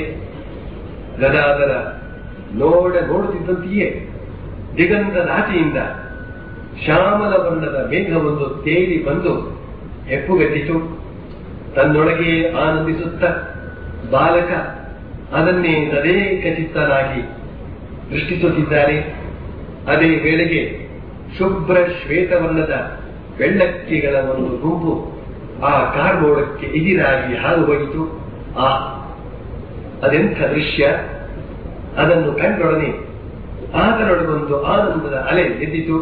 ಗದಾದರ ನೋಡ ನೋಡುತ್ತಿದ್ದಂತೆಯೇ ದಿಗಂತದಾಚೆಯಿಂದ ಶ್ಯಾಮಲ ವರ್ಣದ ಮೇಘವೊಂದು ತೇಲಿ ಬಂದು ಹೆಪ್ಪುಗಟ್ಟಿತು ತನ್ನೊಳಗೆ ಆನಂದಿಸುತ್ತ ಬಾಲಕ ಅದನ್ನೇ ತದೇಕ ಚಿತ್ತನಾಗಿ ದೃಷ್ಟಿಸುತ್ತಿದ್ದಾನೆ ಅದೇ ವೇಳೆಗೆ ಶುಭ್ರ ಶ್ವೇತವರ್ಣದ ಬೆಳ್ಳಕ್ಕಿಗಳ ಒಂದು ಗುಂಪು ಆ ಕಾರ್ಮೋಡಕ್ಕೆ ಎದಿರಾಗಿ ಹಾದು ಹೋಯಿತು ಆ ಅದೆಂಥ ದೃಶ್ಯ ಅದನ್ನು ಕಂಡೊಡನೆ ಆತನೊಳಗೊಂದು ಆನಂದದ ಅಲೆ ಎದ್ದಿತು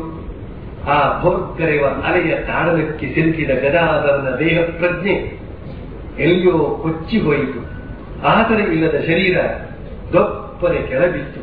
ಆ ಭೋರ್ಗರೆವ ಅಲೆಯ ತಾಡನಕ್ಕೆ ಸಿಲುಕಿದ ಗದಾಧರನ ದೇಹ ಪ್ರಜ್ಞೆ ಎಲ್ಲಿಯೋ ಕೊಚ್ಚಿ ಹೋಯಿತು ಆತನ ಇಲ್ಲದ ಶರೀರ ದೊಪ್ಪನೆ ಕೆಳಬಿತ್ತು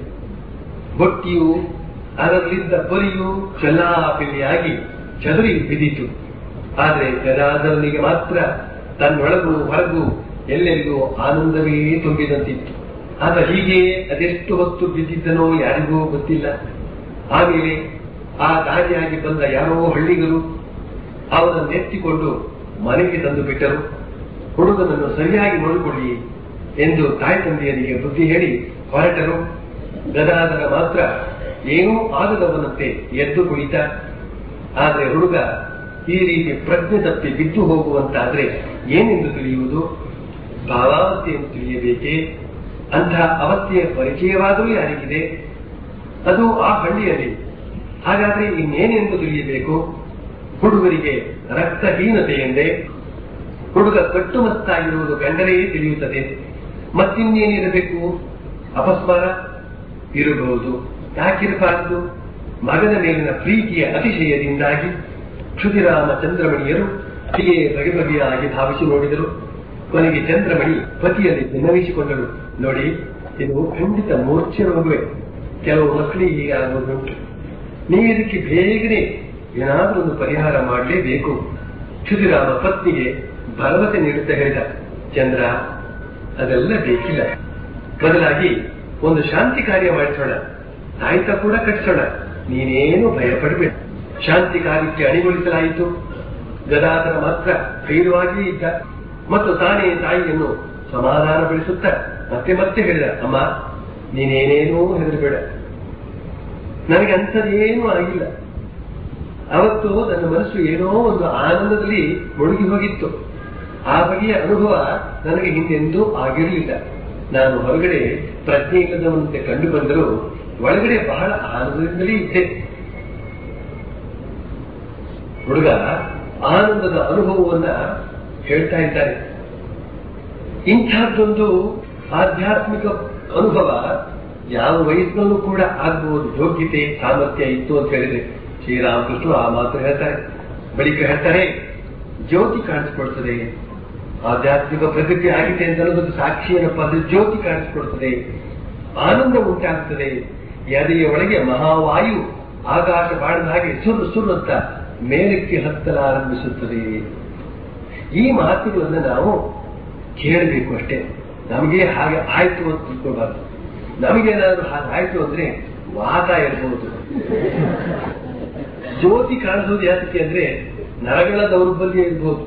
ಬೊಟ್ಟಿಯು ಅದರಲ್ಲಿದ್ದ ಪೊರಿಯು ಚೆಲ್ಲಾಪಿಲ್ಲಿಯಾಗಿ ಚದುರಿ ಬಿದ್ದಿತು ಆದರೆ ಗದಾಧರನಿಗೆ ಮಾತ್ರ ತನ್ನೊಳಗೂ ಹೊರಗೂ ಎಲ್ಲೆಲ್ಲೂ ಆನಂದವೇ ತುಂಬಿದಂತಿತ್ತು ಆತ ಹೀಗೆ ಅದೆಷ್ಟು ಹೊತ್ತು ಬಿದ್ದಿದ್ದನೋ ಯಾರಿಗೂ ಗೊತ್ತಿಲ್ಲ ಆಮೇಲೆ ಆ ದಾರಿಯಾಗಿ ಬಂದ ಯಾರೋ ಹಳ್ಳಿಗರು ಅವರನ್ನು ಎತ್ತಿಕೊಂಡು ಮನೆಗೆ ತಂದು ಬಿಟ್ಟರು ಹುಡುಗನನ್ನು ಸರಿಯಾಗಿ ನೋಡಿಕೊಳ್ಳಿ ಎಂದು ತಾಯಿ ತಂದೆಯರಿಗೆ ಬುದ್ಧಿ ಹೇಳಿ ಹೊರಟರು ಗದಾಧರ ಮಾತ್ರ ಏನೂ ಆಗದವನಂತೆ ಎದ್ದು ಕುಳಿತ ಆದರೆ ಹುಡುಗ ಈ ರೀತಿ ಪ್ರಜ್ಞೆ ತಪ್ಪಿ ಬಿದ್ದು ಹೋಗುವಂತಾದ್ರೆ ಏನೆಂದು ತಿಳಿಯುವುದು ಭಾವಾವಸ್ಥೆಯನ್ನು ತಿಳಿಯಬೇಕೇ ಅಂತಹ ಅವಸ್ಥೆಯ ಪರಿಚಯವಾದರೂ ಯಾರಿಗಿದೆ ಅದು ಆ ಹಳ್ಳಿಯಲ್ಲಿ ಹಾಗಾದ್ರೆ ಇನ್ನೇನೆಂದು ತಿಳಿಯಬೇಕು ಹುಡುಗರಿಗೆ ರಕ್ತಹೀನತೆ ಎಂದೇ ಹುಡುಗ ಕಟ್ಟುಮಸ್ತಾಗಿರುವುದು ಕಂಡರೆ ತಿಳಿಯುತ್ತದೆ ಮತ್ತಿನ್ನೇನಿರಬೇಕು ಅಪಸ್ಮಾರ ಇರಬಹುದು ಯಾಕಿರಬಾರದು ಮಗನ ಮೇಲಿನ ಪ್ರೀತಿಯ ಅತಿಶಯದಿಂದಾಗಿ ಕ್ಷುದಿರಾಮ ಚಂದ್ರಮಣಿಯರು ಹೀಗೆ ಬಗೆ ಬಗೆಯಾಗಿ ಧಾವಿಸಿ ನೋಡಿದರು ಕೊನೆಗೆ ಚಂದ್ರಮಣಿ ಪತಿಯಲ್ಲಿ ವಿನ್ನವಿಸಿಕೊಂಡಳು ನೋಡಿ ಇದು ಖಂಡಿತ ಮೂರ್ಛೆ ರೋಗವೇ ಕೆಲವು ಮಕ್ಕಳಿಗೆ ಹೀಗೆ ಆಗುವುದುಂಟು ನೀವು ಇದಕ್ಕೆ ಬೇಗನೆ ಏನಾದರೂ ಒಂದು ಪರಿಹಾರ ಮಾಡಲೇಬೇಕು ಕ್ಷುದಿರಾಮ ಪತ್ನಿಗೆ ಭರವಸೆ ನೀಡುತ್ತಾ ಹೇಳಿದ ಚಂದ್ರ ಅದೆಲ್ಲ ಬೇಕಿಲ್ಲ ಬದಲಾಗಿ ಒಂದು ಶಾಂತಿ ಕಾರ್ಯ ಮಾಡಿಸೋಣ ತಾಯ್ತ ಕೂಡ ಕಟ್ಟಿಸೋಣ ನೀನೇನು ಭಯ ಪಡಬೇಡ ಶಾಂತಿ ಕಾರ್ಯಕ್ಕೆ ಅಣಿಗೊಳಿಸಲಾಯಿತು ಗದಾಧರ ಮಾತ್ರ ಧೈರ್ಯವಾಗಿ ಇದ್ದ ಮತ್ತು ತಾನೇ ತಾಯಿಯನ್ನು ಸಮಾಧಾನಗೊಳಿಸುತ್ತಾ ಮತ್ತೆ ಮತ್ತೆ ಹೇಳಿದ ಅಮ್ಮ ನೀನೇನೇನೂ ಹೆದರಬೇಡ ನನಗೆ ಅಂಥದ್ದೇನೂ ಆಗಿಲ್ಲ ಅವತ್ತು ನನ್ನ ಮನಸ್ಸು ಏನೋ ಒಂದು ಆನಂದದಲ್ಲಿ ಮುಳುಗಿ ಹೋಗಿತ್ತು ಆ ಬಗೆಯ ಅನುಭವ ನನಗೆ ಹಿಂದೆಂದೂ ಆಗಿರಲಿಲ್ಲ ನಾನು ಹೊರಗಡೆ ಪ್ರಜ್ಞೆ ಇಲ್ಲದವಂತೆ ಕಂಡು ಬಂದರೂ ಒಳಗಡೆ ಬಹಳ ಆನಂದದಿಂದಲೇ ಇದ್ದೆ ಹುಡುಗ ಆನಂದದ ಅನುಭವವನ್ನ ಹೇಳ್ತಾ ಇದ್ದಾರೆ ಇಂಥದ್ದೊಂದು ಆಧ್ಯಾತ್ಮಿಕ ಅನುಭವ ಯಾವ ವಯಸ್ಸಿನಲ್ಲೂ ಕೂಡ ಆಗಬಹುದು ಯೋಗ್ಯತೆ ಸಾಮರ್ಥ್ಯ ಇತ್ತು ಅಂತ ಹೇಳಿದ್ರೆ ಶ್ರೀರಾಮಕೃಷ್ಣ ಆ ಮಾತು ಹೇಳ್ತಾರೆ ಬಳಿಕ ಹೇಳ್ತಾರೆ ಜ್ಯೋತಿ ಕಾಣಿಸ್ಕೊಳ್ತದೆ ಆಧ್ಯಾತ್ಮಿಕ ಪ್ರಗತಿ ಆಗಿದೆ ಅಂತ ಅನ್ನೋದಕ್ಕೆ ಸಾಕ್ಷಿ ಏನಪ್ಪ ಅಂದ್ರೆ ಜ್ಯೋತಿ ಕಾಣಿಸ್ಕೊಳ್ತದೆ ಆನಂದ ಉಂಟಾಗ್ತದೆ ಎದೆಯ ಒಳಗೆ ಮಹಾವಾಯು ಆಕಾಶ ಬಾಣದ ಹಾಗೆ ಸುರು ಸುರು ಅಂತ ಮೇಲಕ್ಕೆ ಹತ್ತಲಾರಂಭಿಸುತ್ತದೆ ಈ ಮಾತುಗಳನ್ನ ನಾವು ಕೇಳಬೇಕು ಅಷ್ಟೇ ನಮಗೆ ಹಾಗೆ ಆಯ್ತು ಅಂತ ತಿಳ್ಕೊಬಾರ್ದು ನಮಗೇನಾದ್ರೂ ಹಾಗೆ ಆಯ್ತು ಅಂದ್ರೆ ವಾದ ಇರಬಹುದು ಜ್ಯೋತಿ ಕಾಣಿಸೋದು ಯಾತಕ್ಕೆ ಅಂದ್ರೆ ನರಗಳ ದೌರ್ಬಲ್ಯ ಇರ್ಬೋದು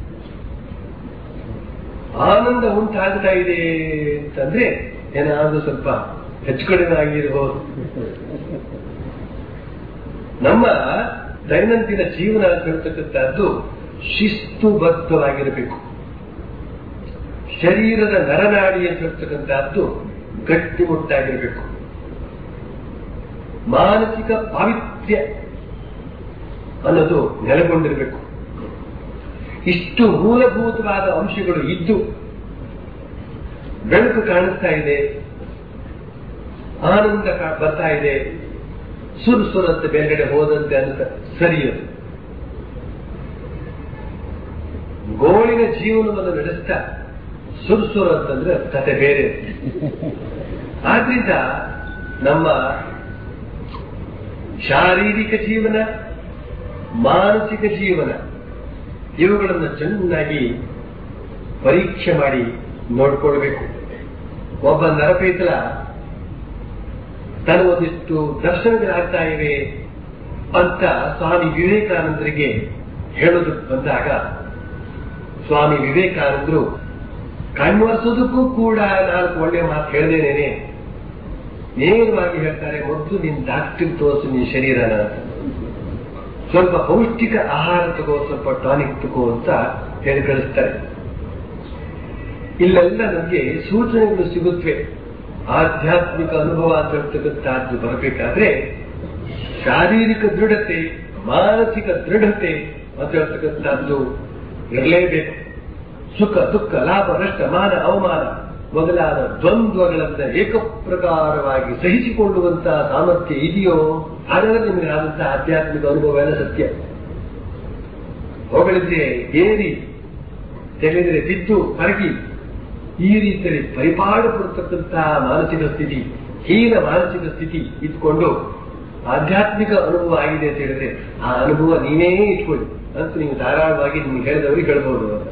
ಆನಂದ ಉಂಟಾಗ್ತಾ ಇದೆ ಅಂತಂದ್ರೆ ಏನಾದ್ರೂ ಸ್ವಲ್ಪ ಹೆಚ್ಚು ಕಡಿಮೆ ಆಗಿರಬಹುದು ನಮ್ಮ ದೈನಂದಿನ ಜೀವನ ಅಂತ ಹೇಳ್ತಕ್ಕಂಥದ್ದು ಶಿಸ್ತುಬದ್ಧವಾಗಿರಬೇಕು ಶರೀರದ ನರನಾಡಿ ಅಂತ ಹೇಳ್ತಕ್ಕಂಥದ್ದು ಗಟ್ಟಿಮುಟ್ಟಾಗಿರಬೇಕು ಮಾನಸಿಕ ಪಾವಿತ್ರ್ಯ ಅನ್ನೋದು ನೆಲೆಗೊಂಡಿರಬೇಕು ಇಷ್ಟು ಮೂಲಭೂತವಾದ ಅಂಶಗಳು ಇದ್ದು ಬೆಳಕು ಕಾಣಿಸ್ತಾ ಇದೆ ಆನಂದ ಕಾ- ಬರ್ತಾ ಇದೆ ಸುರು ಸುರಂತೆ ಬೇರೆಗಡೆ ಹೋದಂತೆ ಅಂತ ಸರಿಯದು ಗೋಳಿನ ಜೀವನವನ್ನು ನಡೆಸ್ತಾ ಸುರ್ಸುರು ಅಂತಂದ್ರೆ ಅದು ಕತೆ ಬೇರೆ ಆದ್ರಿಂದ ನಮ್ಮ ಶಾರೀರಿಕ ಜೀವನ ಮಾನಸಿಕ ಜೀವನ ಇವುಗಳನ್ನು ಚೆನ್ನಾಗಿ ಪರೀಕ್ಷೆ ಮಾಡಿ ನೋಡ್ಕೊಳ್ಬೇಕು ಒಬ್ಬ ನರಪೇತಲ ತನ್ನ ಒಂದಿಷ್ಟು ದರ್ಶನಗಳಾಗ್ತಾ ಇವೆ ಅಂತ ಸ್ವಾಮಿ ವಿವೇಕಾನಂದರಿಗೆ ಹೇಳೋದು ಬಂದಾಗ ಸ್ವಾಮಿ ವಿವೇಕಾನಂದರು ಕಣ್ವರ್ಸೋದಕ್ಕೂ ಕೂಡ ನಾಲ್ಕು ಒಳ್ಳೆ ಮಾತು ಹೇಳ್ದೇನೇನೆ ನೇರವಾಗಿ ಹೇಳ್ತಾರೆ ಮೊದಲು ನಿನ್ ಡಾಕ್ಟರ್ ತೋರಿಸು ನಿನ್ ಶರೀರನ ಅಂತ. ಸ್ವಲ್ಪ ಪೌಷ್ಟಿಕ ಆಹಾರ ತಗೋ ಸ್ವಲ್ಪ ಟಾನಿಕ್ ತಗೋ ಅಂತ ಹೇಳಿ ಕಳಿಸ್ತಾರೆ ಇಲ್ಲೆಲ್ಲ ನಮಗೆ ಸೂಚನೆಗಳು ಸಿಗುತ್ತವೆ ಆಧ್ಯಾತ್ಮಿಕ ಅನುಭವ ಅಂತ ಹೇಳ್ತಕ್ಕಂಥದ್ದು ಬರಬೇಕಾದ್ರೆ ಶಾರೀರಿಕ ದೃಢತೆ ಮಾನಸಿಕ ದೃಢತೆ ಅಂತ ಹೇಳ್ತಕ್ಕಂಥದ್ದು ಇರಲೇಬೇಕು ಸುಖ ದುಃಖ ಲಾಭ ನಷ್ಟ ಮಾನ ಅವಮಾನ ಮೊದಲಾದ ದ್ವಂದ್ವಗಳನ್ನ ಏಕಪ್ರಕಾರವಾಗಿ ಸಹಿಸಿಕೊಳ್ಳುವಂತಹ ಸಾಮರ್ಥ್ಯ ಇದೆಯೋ ಹಾಗಾದ್ರೆ ನಿಮಗೆ ಆದಂತಹ ಆಧ್ಯಾತ್ಮಿಕ ಅನುಭವ ಎಲ್ಲ ಸತ್ಯ ಹೊಗಳಿದ್ರೆ ಏರಿ ತೆಗೆದ್ರೆ ಬಿದ್ದು ಕರಗಿ ಈ ರೀತಿಯಲ್ಲಿ ಪರಿಪಾಡು ಪಡ್ತಕ್ಕಂತಹ ಮಾನಸಿಕ ಸ್ಥಿತಿ ಹೀನ ಮಾನಸಿಕ ಸ್ಥಿತಿ ಇಟ್ಕೊಂಡು ಆಧ್ಯಾತ್ಮಿಕ ಅನುಭವ ಆಗಿದೆ ಅಂತ ಹೇಳಿದ್ರೆ ಆ ಅನುಭವ ನೀವೇ ಇಟ್ಕೊಳ್ಳಿ ಅಂತ ನೀವು ಧಾರಾಳವಾಗಿ ನಿಮ್ಗೆ ಹೇಳಿದವರಿಗೆ ಹೇಳ್ಬೋದು ಅಂತ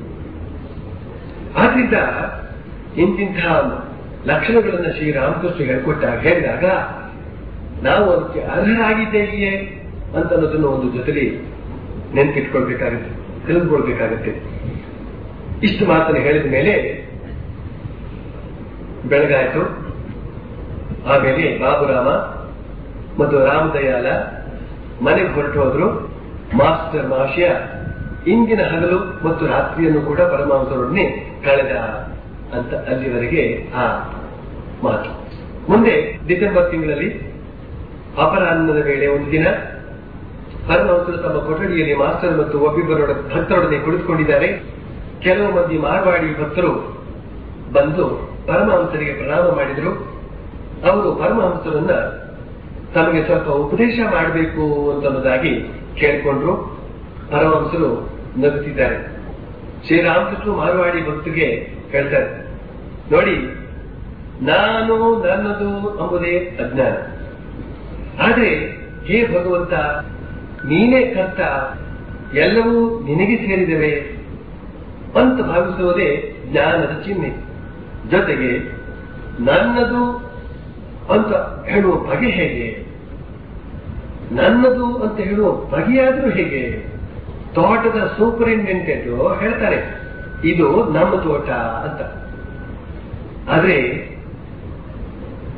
ಆದ್ರಿಂದ ಇಂತಿಂತಹ ಲಕ್ಷಣಗಳನ್ನ ಶ್ರೀರಾಮಕೃಷ್ಣ ಹೇಳ್ಕೊಟ್ಟ ಹೇಳಿದಾಗ ನಾವು ಅದಕ್ಕೆ ಅರ್ಹರಾಗಿದ್ದೇವೆಯೇ ಅಂತ ಅನ್ನೋದನ್ನು ಒಂದು ಜೊತೆಲಿ ನೆನ್ಪಿಟ್ಕೊಳ್ಬೇಕಾಗುತ್ತೆ ತಿಳಿದುಕೊಳ್ಬೇಕಾಗುತ್ತೆ ಇಷ್ಟು ಮಾತನ್ನು ಹೇಳಿದ ಮೇಲೆ ಬೆಳಗಾಯಿತು ಆಮೇಲೆ ಬಾಬುರಾಮ ಮತ್ತು ರಾಮದಯಾಲ ಮನೆಗೆ ಹೊರಟು ಹೋದ್ರು ಮಾಸ್ಟರ್ ಮಹಾಶಯ ಇಂದಿನ ಹಗಲು ಮತ್ತು ರಾತ್ರಿಯನ್ನು ಕೂಡ ಪರಮಹಂಸರೊಡನೆ ಕಳೆದ ಅಂತ ಅಲ್ಲಿವರೆಗೆ ಆ ಮಾತು ಮುಂದೆ ಡಿಸೆಂಬರ್ ತಿಂಗಳಲ್ಲಿ ಅಪರಾಹ್ನದ ವೇಳೆ ಒಂದು ದಿನ ಪರಮಹಂಸರು ತಮ್ಮ ಕೊಠಡಿಯಲ್ಲಿ ಮಾಸ್ಟರ್ ಮತ್ತು ಒಬ್ಬಿಬ್ಬರೊಡ ಭಕ್ತರೊಡನೆ ಕುಳಿತುಕೊಂಡಿದ್ದಾರೆ ಕೆಲವು ಮಂದಿ ಮಾರ್ವಾಡಿ ಭಕ್ತರು ಬಂದು ಪರಮಹಂಸರಿಗೆ ಪ್ರಣಾಮ ಮಾಡಿದರು ಅವರು ಪರಮಹಂಸರನ್ನ ತಮಗೆ ಸ್ವಲ್ಪ ಉಪದೇಶ ಮಾಡಬೇಕು ಅಂತನ್ನೋದಾಗಿ ಕೇಳಿಕೊಂಡ್ರು ಪರಮಹಂಸರು ನಗುತ್ತಿದ್ದಾರೆ ಶ್ರೀರಾಮಕೃಷ್ಣ ಮಾರ್ವಾಡಿ ಭಕ್ತರಿಗೆ ಹೇಳ್ತಾರೆ ನೋಡಿ ನಾನು ನನ್ನದು ಎಂಬುದೇ ಅಜ್ಞಾನ ಆದ್ರೆ ಹೇ ಭಗವಂತ ನೀನೇ ಕರ್ತ ಎಲ್ಲವೂ ನಿನಗೆ ಸೇರಿದವೆ ಅಂತ ಭಾವಿಸುವುದೇ ಜ್ಞಾನದ ಚಿಹ್ನೆ ಜೊತೆಗೆ ನನ್ನದು ಅಂತ ಹೇಳುವ ಬಗೆ ಹೇಗೆ ನನ್ನದು ಅಂತ ಹೇಳುವ ಬಗೆಯಾದ್ರೂ ಹೇಗೆ ತೋಟದ ಸೂಪರಿಂಟೆಂಡೆಂಟ್ ಹೇಳ್ತಾರೆ ಇದು ನಮ್ಮ ತೋಟ ಅಂತ ಆದ್ರೆ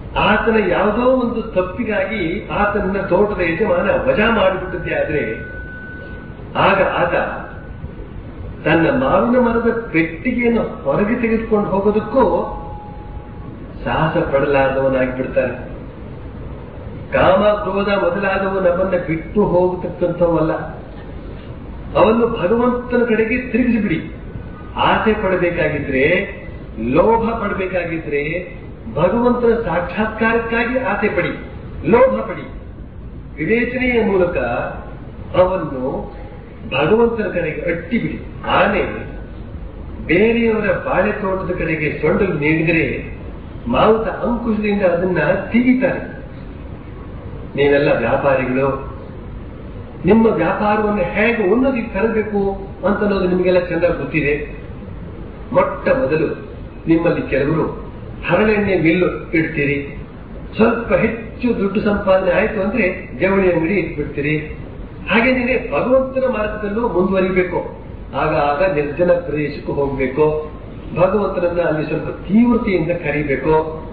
ಆತನ ಯಾವುದೋ ಒಂದು ತಪ್ಪಿಗಾಗಿ ಆತನನ್ನ ತೋಟದ ಯಜಮಾನ ವಜಾ ಮಾಡಿಬಿಟ್ಟದ್ದೇ ಆದ್ರೆ ಆಗ ಆತ ತನ್ನ ಮಾವಿನ ಮರದ ಪೆಟ್ಟಿಗೆಯನ್ನು ಹೊರಗೆ ತೆಗೆದುಕೊಂಡು ಹೋಗೋದಕ್ಕೂ ಸಾಹಸ ಪಡಲಾರದವನಾಗಿಬಿಡ್ತಾನೆ ಕಾಮ ಕ್ರೋಧ ಮೊದಲಾದವು ನಮ್ಮನ್ನ ಬಿಟ್ಟು ಹೋಗತಕ್ಕಂಥವಲ್ಲ ಅವನ್ನು ಭಗವಂತನ ಕಡೆಗೆ ತಿರುಗಿಸಿಬಿಡಿ ಆಸೆ ಪಡಬೇಕಾಗಿದ್ರೆ ಲೋಭ ಪಡಬೇಕಾಗಿದ್ರೆ ಭಗವಂತನ ಸಾಕ್ಷಾತ್ಕಾರಕ್ಕಾಗಿ ಆಸೆ ಪಡಿ ಲೋಭ ಪಡಿ ವಿವೇಚನೆಯ ಮೂಲಕ ಅವನ್ನು ಭಗವಂತನ ಕಡೆಗೆ ಅಟ್ಟಿಬಿಡಿ ಆನೆ ಬೇರೆಯವರ ಬಾಳೆ ತೋಟದ ಕಡೆಗೆ ಸೊಂಡಲು ನೀಡಿದರೆ ಮಾವುತ ಅಂಕುಶದಿಂದ ಅದನ್ನ ತೆಗಿತಾರೆ ನೀವೆಲ್ಲ ವ್ಯಾಪಾರಿಗಳು ನಿಮ್ಮ ವ್ಯಾಪಾರವನ್ನು ಹೇಗೆ ಉನ್ನತಿಗೆ ತರಬೇಕು ಅಂತ ಅನ್ನೋದು ನಿಮಗೆಲ್ಲ ಚೆನ್ನಾಗಿ ಗೊತ್ತಿದೆ ಮೊಟ್ಟ ಮೊದಲು ನಿಮ್ಮಲ್ಲಿ ಕೆಲವರು ಹರಳೆಣ್ಣೆ ಮಿಲ್ಲು ಇಡ್ತೀರಿ ಸ್ವಲ್ಪ ಹೆಚ್ಚು ದುಡ್ಡು ಸಂಪಾದನೆ ಆಯ್ತು ಅಂದ್ರೆ ಜವಳಿ ಅಂಗಡಿ ಇಟ್ಬಿಡ್ತೀರಿ ಹಾಗೇನೇ ಭಗವಂತನ ಮಾರ್ಗದಲ್ಲೂ ಮುಂದುವರಿಬೇಕು ಆಗ ಆಗ ನಿರ್ಜನ ಪ್ರದೇಶಕ್ಕೆ ಹೋಗ್ಬೇಕು ಭಗವಂತನನ್ನ ಅಲ್ಲಿ ಸ್ವಲ್ಪ ತೀವ್ರತೆಯಿಂದ ಕರಿಬೇಕು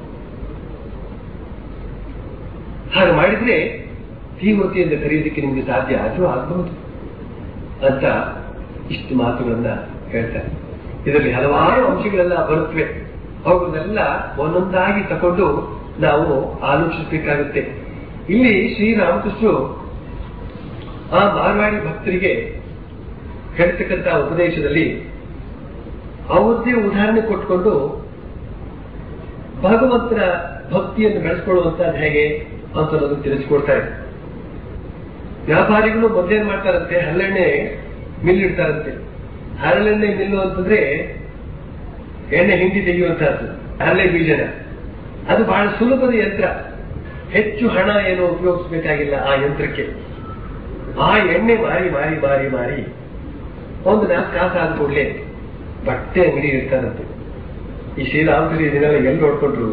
ಹಾಗೆ ಮಾಡಿದ್ರೆ ತೀವ್ರತೆಯಿಂದ ಕರೆಯೋದಕ್ಕೆ ನಿಮಗೆ ಸಾಧ್ಯ ಆದ್ರೂ ಆಗಬಹುದು ಅಂತ ಇಷ್ಟು ಮಾತುಗಳನ್ನ ಹೇಳ್ತಾರೆ ಇದರಲ್ಲಿ ಹಲವಾರು ಅಂಶಗಳೆಲ್ಲ ಬರುತ್ತವೆ ಅವುಗಳನ್ನೆಲ್ಲ ಒಂದೊಂದಾಗಿ ತಕೊಂಡು ನಾವು ಆಲೋಚಿಸಬೇಕಾಗುತ್ತೆ ಇಲ್ಲಿ ಶ್ರೀರಾಮಕೃಷ್ಣರು ಆ ಮಾರ್ವಾಡಿ ಭಕ್ತರಿಗೆ ಹೇಳ್ತಕ್ಕಂಥ ಉಪದೇಶದಲ್ಲಿ ಅವರದ್ದೇ ಉದಾಹರಣೆ ಕೊಟ್ಕೊಂಡು ಭಗವಂತನ ಭಕ್ತಿಯನ್ನು ಬೆಳೆಸ್ಕೊಳ್ಳುವಂತದ್ದು ಹೇಗೆ ಅಂತ ಅನ್ನೋದನ್ನು ತಿಳಿಸಿಕೊಡ್ತಾರೆ ವ್ಯಾಪಾರಿಗಳು ಮೊದಲೇನ್ ಮಾಡ್ತಾರಂತೆ ಹರಳೆಣ್ಣೆ ಮಿಲ್ ಇಡ್ತಾರಂತೆ ಹರಳೆಣ್ಣೆ ಮಿಲ್ಲು ಅಂತಂದ್ರೆ ಎಣ್ಣೆ ಹಿಂಡಿ ತೆಗೆಯುವಂತಹದ್ದು ಹರಳೆ ಬೀಜನ ಅದು ಬಹಳ ಸುಲಭದ ಯಂತ್ರ ಹೆಚ್ಚು ಹಣ ಏನು ಉಪಯೋಗಿಸಬೇಕಾಗಿಲ್ಲ ಆ ಯಂತ್ರಕ್ಕೆ ಆ ಎಣ್ಣೆ ಮಾರಿ ಮಾರಿ ಮಾರಿ ಮಾರಿ ಒಂದು ನಾಲ್ಕು ಕಾಸು ಆದ ಕೂಡಲೇ ಬಟ್ಟೆ ಅಂಗಡಿ ಇರ್ತಾರಂತೆ ಈ ಶ್ರೀರಾಮಕೃಷ್ಣ ಇದನ್ನೆಲ್ಲ ಎಲ್ಲಿ ನೋಡ್ಕೊಂಡ್ರು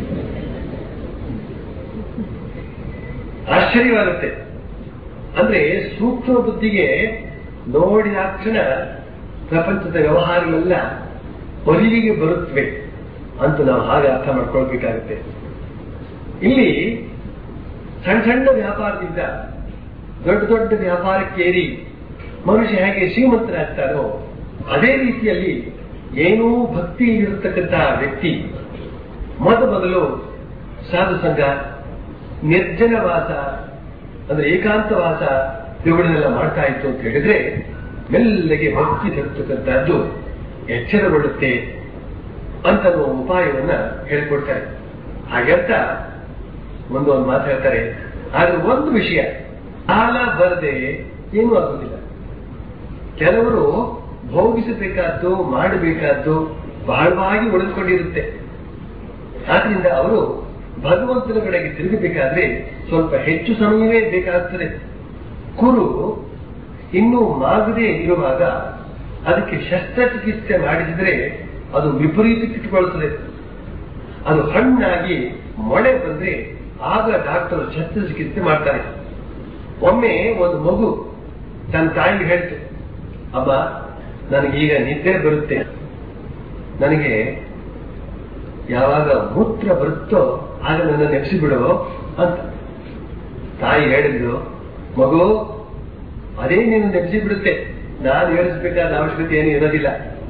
ಆಶ್ಚರ್ಯವಾಗುತ್ತೆ ಅಂದ್ರೆ ಸೂಕ್ಷ್ಮ ಬುದ್ಧಿಗೆ ನೋಡಿದ ಕ್ಷಣ ಪ್ರಪಂಚದ ವ್ಯವಹಾರಗಳೆಲ್ಲ ಹೊಲಿಗೆ ಬರುತ್ತವೆ ಅಂತ ನಾವು ಹಾಗೆ ಅರ್ಥ ಮಾಡ್ಕೊಳ್ಬೇಕಾಗುತ್ತೆ ಇಲ್ಲಿ ಸಣ್ಣ ಸಣ್ಣ ವ್ಯಾಪಾರದಿಂದ ದೊಡ್ಡ ದೊಡ್ಡ ವ್ಯಾಪಾರಕ್ಕೇರಿ ಮನುಷ್ಯ ಹೇಗೆ ಶ್ರೀಮಂತರಾಗ್ತಾರೋ ಅದೇ ರೀತಿಯಲ್ಲಿ ಏನೂ ಭಕ್ತಿ ಇರತಕ್ಕಂಥ ವ್ಯಕ್ತಿ ಮೊದ ಮೊದಲು ಸಾಧು ಸಂಘ ನಿರ್ಜನವಾಸ ಅಂದ್ರೆ ಏಕಾಂತವಾಸ ಇವುಗಳನ್ನೆಲ್ಲ ಮಾಡ್ತಾ ಇತ್ತು ಅಂತ ಹೇಳಿದ್ರೆ ಮೆಲ್ಲಗೆ ಭಕ್ತಿ ತರ್ತಕ್ಕಂಥದ್ದು ಎಚ್ಚರಗೊಳ್ಳುತ್ತೆ ಅಂತ ಉಪಾಯವನ್ನ ಹೇಳ್ಕೊಡ್ತಾರೆ ಹಾಗಂತ ಒಂದೊಂದು ಮಾತು ಹೇಳ್ತಾರೆ ಆದ್ರೆ ಒಂದು ವಿಷಯ ಕಾಲ ಬರದೆ ಏನೂ ಆಗುದಿಲ್ಲ ಕೆಲವರು ಭೋಗಿಸಬೇಕಾದ್ದು ಮಾಡಬೇಕಾದ್ದು ಬಹಳವಾಗಿ ಉಳಿದುಕೊಂಡಿರುತ್ತೆ ಆದ್ರಿಂದ ಅವರು ಭಗವಂತನ ಕಡೆಗೆ ತಿರುಗಬೇಕಾದ್ರೆ ಸ್ವಲ್ಪ ಹೆಚ್ಚು ಸಮಯವೇ ಬೇಕಾಗುತ್ತದೆ ಕುರು ಇನ್ನೂ ಮಾಗದೇ ಇರುವಾಗ ಅದಕ್ಕೆ ಶಸ್ತ್ರಚಿಕಿತ್ಸೆ ಮಾಡಿಸಿದ್ರೆ ಅದು ವಿಪರೀತಕ್ಕಿಟ್ಟುಕೊಳ್ಳುತ್ತದೆ ಅದು ಹಣ್ಣಾಗಿ ಮೊಳೆ ಬಂದ್ರೆ ಆಗ ಡಾಕ್ಟರ್ ಶಸ್ತ್ರಚಿಕಿತ್ಸೆ ಮಾಡ್ತಾರೆ ಒಮ್ಮೆ ಒಂದು ಮಗು ತನ್ನ ತಾಯಿಗೆ ಹೇಳ್ತು ಅಮ್ಮ ನನಗೀಗ ನಿದ್ದೆ ಬರುತ್ತೆ ನನಗೆ ಯಾವಾಗ ಮೂತ್ರ ಬರುತ್ತೋ ಆಗ ನನ್ನ ನೆನೆಸಿ ಬಿಡು ಅಂತ ತಾಯಿ ಹೇಳಿದ್ರು ಮಗು ಅದೇ ನೀನು ನೆನೆಸಿ ಬಿಡುತ್ತೆ ನಾನು ಹೇಳಿಸ್ಬೇಕಾದ ಅವಶ್ಯಕತೆ ಏನು ಇರೋದಿಲ್ಲ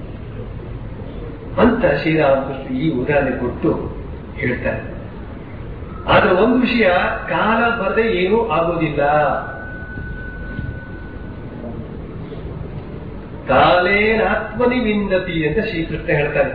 ಅಂತ ಶ್ರೀರಾಮಕೃಷ್ಣ ಈ ಉದಾಹರಣೆ ಕೊಟ್ಟು ಹೇಳ್ತಾರೆ ಆದ್ರೆ ಒಂದು ವಿಷಯ ಕಾಲ ಬರದೆ ಏನೂ ಆಗೋದಿಲ್ಲ ಕಾಲೇನಾತ್ಮನಿ ವಿಂದತಿ ಅಂತ ಶ್ರೀಕೃಷ್ಣ ಹೇಳ್ತಾರೆ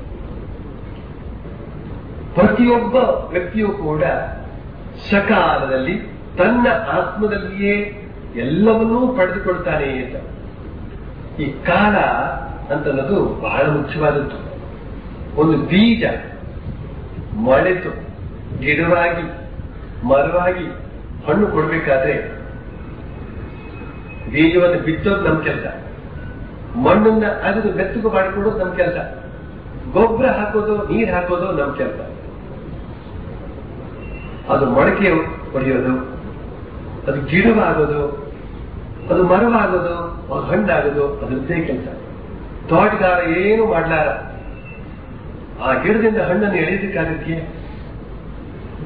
ಪ್ರತಿಯೊಬ್ಬ ವ್ಯಕ್ತಿಯೂ ಕೂಡ ಸಕಾಲದಲ್ಲಿ ತನ್ನ ಆತ್ಮದಲ್ಲಿಯೇ ಎಲ್ಲವನ್ನೂ ಪಡೆದುಕೊಳ್ತಾನೆ ಅಂತ ಈ ಕಾಲ ಅಂತನ್ನೋದು ಬಹಳ ಮುಖ್ಯವಾದದ್ದು ಒಂದು ಬೀಜ ಮೊಳೆತು ಗಿಡವಾಗಿ ಮರವಾಗಿ ಹಣ್ಣು ಕೊಡ್ಬೇಕಾದ್ರೆ ಬೀಜವನ್ನು ಬಿತ್ತೋದು ನಮ್ ಕೆಲಸ ಮಣ್ಣನ್ನ ಅಗದು ಬೆತ್ತುಕು ಮಾಡಿಕೊಡೋದು ನಮ್ ಕೆಲಸ ಗೊಬ್ಬರ ಹಾಕೋದು ನೀರು ಹಾಕೋದು ನಮ್ ಕೆಲಸ ಅದು ಮೊಳಕೆ ಹೊಡೆಯೋದು ಅದು ಗಿಡವಾಗೋದು ಅದು ಮರವಾಗೋದು ಅದು ಹಣ್ಣಾಗೋದು ಅದರದ್ದೇ ಕೆಲಸ ತೋಟಗಾರ ಏನು ಮಾಡ್ಲಾರ ಆ ಗಿಡದಿಂದ ಹಣ್ಣನ್ನು ಎಳೆಯೋದಕ್ಕಾಗತ್ತೆ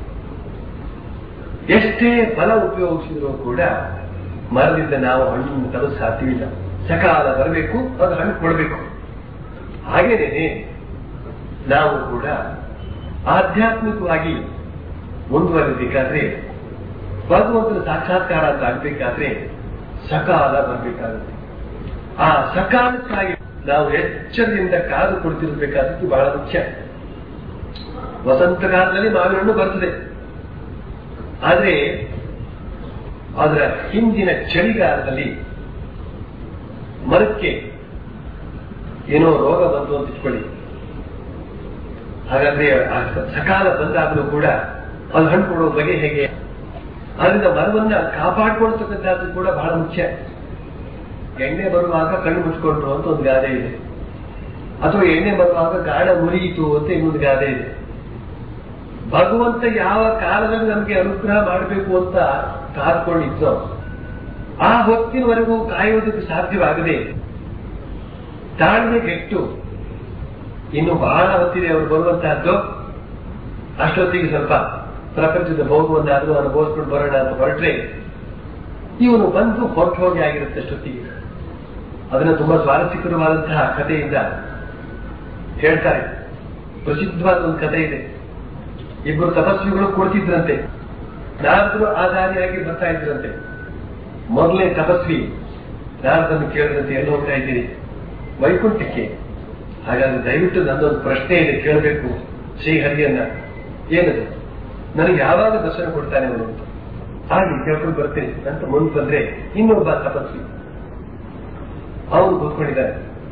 ಎಷ್ಟೇ ಬಲ ಉಪಯೋಗಿಸಿದ್ರು ಕೂಡ ಮರದಿಂದ ನಾವು ಹಣ್ಣನ್ನು ತರಲು ಸಾಧ್ಯವಿಲ್ಲ ಸಕಾಲ ಬರಬೇಕು ಅದು ಹಣ್ಣು ಕೊಡಬೇಕು ಹಾಗೇನೆ ನಾವು ಕೂಡ ಆಧ್ಯಾತ್ಮಿಕವಾಗಿ ಮುಂದುವರಿಬೇಕಾದ್ರೆ ಭಗವಂತನ ಸಾಕ್ಷಾತ್ಕಾರ ಅಂತ ಆಗ್ಬೇಕಾದ್ರೆ ಸಕಾಲ ಬರಬೇಕಾಗುತ್ತೆ ಆ ಸಕಾಲಕ್ಕಾಗಿ ನಾವು ಎಚ್ಚರದಿಂದ ಕಾದು ಕುಳಿತಿರಬೇಕಾದದ್ದು ಬಹಳ ಮುಖ್ಯ ವಸಂತ ಕಾಲದಲ್ಲಿ ಮಾವಿನ ಹಣ್ಣು ಬರ್ತದೆ ಆದ್ರೆ ಅದರ ಹಿಂದಿನ ಚಳಿಗಾಲದಲ್ಲಿ ಮರಕ್ಕೆ ಏನೋ ರೋಗ ಬಂತು ಅಂತ ಇಟ್ಕೊಳ್ಳಿ ಹಾಗಾದ್ರೆ ಆ ಸಕಾಲ ಬಂದಾಗಲೂ ಕೂಡ ಅದು ಹಣ್ಣು ಕೊಡುವ ಬಗೆ ಹೇಗೆ ಆದ್ರಿಂದ ಮರವನ್ನ ಕಾಪಾಡ್ಕೊಳ್ತಕ್ಕಂಥದ್ದು ಕೂಡ ಬಹಳ ಮುಖ್ಯ ಎಣ್ಣೆ ಬರುವಾಗ ಕಣ್ಣು ಮುಚ್ಕೊಂಡ್ರು ಅಂತ ಒಂದು ಗಾದೆ ಇದೆ ಅಥವಾ ಎಣ್ಣೆ ಬರುವಾಗ ಗಾಢ ಮುರಿಯಿತು ಅಂತ ಇನ್ನೊಂದು ಗಾದೆ ಇದೆ ಭಗವಂತ ಯಾವ ಕಾಲದಲ್ಲಿ ನಮಗೆ ಅನುಗ್ರಹ ಮಾಡಬೇಕು ಅಂತ ಕಾದ್ಕೊಂಡಿದ್ದೋ ಆ ಹೊತ್ತಿನವರೆಗೂ ಕಾಯುವುದಕ್ಕೆ ಸಾಧ್ಯವಾಗದೆ ತಾಳ್ಮೆಗೆಟ್ಟು ಇನ್ನು ಬಹಳ ಹೊತ್ತಿದೆ ಅವರು ಬರುವಂತಹದ್ದು ಅಷ್ಟೊತ್ತಿಗೆ ಸ್ವಲ್ಪ ಪ್ರಪಂಚದ ಭೋಗವನ್ನಾದರೂ ಅನುಭವಿಸ್ಕೊಂಡು ಬರೋಣ ಅಂತ ಹೊರಟ್ರೆ ಇವನು ಬಂದು ಹೊರಟು ಹೋಗಿ ಆಗಿರುತ್ತೆ ಅಷ್ಟೊತ್ತಿಗೆ ಅದನ್ನ ತುಂಬಾ ಸ್ವಾರಸ್ಯಕರವಾದಂತಹ ಕಥೆಯಿಂದ ಹೇಳ್ತಾರೆ ಪ್ರಸಿದ್ಧವಾದ ಒಂದು ಕಥೆ ಇದೆ ಇಬ್ಬರು ತಪಸ್ವಿಗಳು ಕೊಡ್ತಿದ್ರಂತೆ ನಾರದರು ಆಧಾರಿಯಾಗಿ ಬರ್ತಾ ಇದ್ರಂತೆ ಮೊದಲನೇ ತಪಸ್ವಿ ನಾರದನ್ನು ಕೇಳಿದಂತೆ ಎಲ್ಲಿ ಹೋಗ್ತಾ ಇದ್ದೀರಿ ವೈಕುಂಠಕ್ಕೆ ಹಾಗಾದ್ರೆ ದಯವಿಟ್ಟು ನನ್ನೊಂದು ಪ್ರಶ್ನೆ ಇದೆ ಕೇಳಬೇಕು ಶ್ರೀಹರಿಯನ್ನ ಏನದು ನನಗೆ ಯಾವಾಗ ದರ್ಶನ ಕೊಡ್ತಾನೆ ಅವನು ಅಂತ ಹಾಗೆ ಕೇಳ್ಕೊಂಡು ಬರ್ತೀನಿ ಅಂತ ಮುಂದೆ ಬಂದ್ರೆ ಇನ್ನೊಬ್ಬ ತಪಸ್ವಿ ಅವನು ಕೂತ್ಕೊಂಡಿದ್ದಾರೆ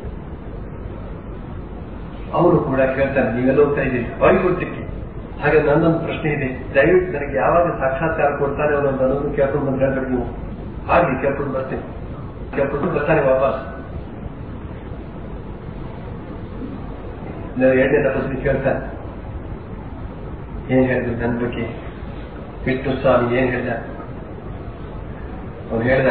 ಅವರು ಕೂಡ ಕೇಳ್ತಾರೆ ನೀವೆಲ್ಲ ಹೋಗ್ತಾ ಇದ್ದೀರಿ ವೈಕುಂಠಕ್ಕೆ ಹಾಗೆ ನನ್ನೊಂದು ಪ್ರಶ್ನೆ ಇದೆ ದಯವಿಟ್ಟು ನನಗೆ ಯಾವಾಗ ಸಾಕ್ಷಾತ್ಕಾರ ಕೊಡ್ತಾನೆ ಅವನು ಅಂತ ಅನ್ನೋದು ಕೇಳ್ಕೊಂಡು ಬಂದು ಹೇಳ್ಬೇಕು ನೀವು ಹಾಗೆ ಕೇಳ್ಕೊಂಡು ಬರ್ತೀನಿ ಕೇಳ್ಕೊಂಡು ಬರ್ತಾನೆ ವಾಪಸ್ ನಾನು ಎರಡನೇ ತಪಸ್ವಿ ಕೇಳ್ತಾನೆ ಏನ್ ಹೇಳಿದ್ರು ನನ್ನ ಬಗ್ಗೆ ವಿಷ್ಣು ಸ್ವಾಮಿ ಏನ್ ಹೇಳ್ದ ಅವನು ಹೇಳ್ದ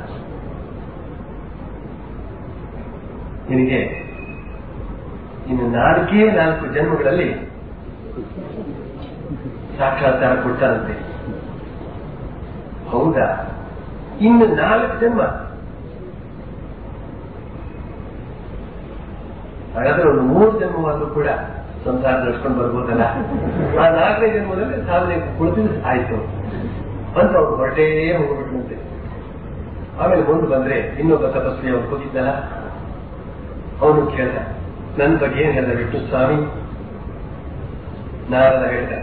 ನಿನಗೆ ಇನ್ನು ನಾಲ್ಕೇ ನಾಲ್ಕು ಜನ್ಮಗಳಲ್ಲಿ ಸಾಕ್ಷಾತ್ಕಾರ ಕೊಡ್ತಾರಂತೆ ಹೌದಾ ಇನ್ನು ನಾಲ್ಕು ಜನ್ಮ ಹಾಗಾದ್ರೆ ಒಂದು ಮೂರು ಜನ್ಮವಾದ್ರೂ ಕೂಡ ಸಂಸಾರ ನಡ್ಸ್ಕೊಂಡು ಬರ್ಬೋದಲ್ಲ ಆ ನಾಲ್ಕನೇ ಜನ್ಮದಲ್ಲಿ ಸಾಧನೆ ಕುಳಿತು ಆಯ್ತು ಅಂತ ಅವ್ರು ಹೊರಟೇ ಹೋಗ್ಬಿಟ್ರಂತೆ ಆಮೇಲೆ ಮುಂದೆ ಬಂದ್ರೆ ಇನ್ನೊಬ್ಬ ತಪಸ್ವಿ ಅವ್ರು ಕೂತಿದ್ದಲ್ಲ ಅವನು ಕೇಳ್ದ ನನ್ನ ಬಗ್ಗೆ ಏನ್ ಹೇಳ್ದ ವಿಷ್ಣು ಸ್ವಾಮಿ ನಾರದ ಹೇಳ್ದ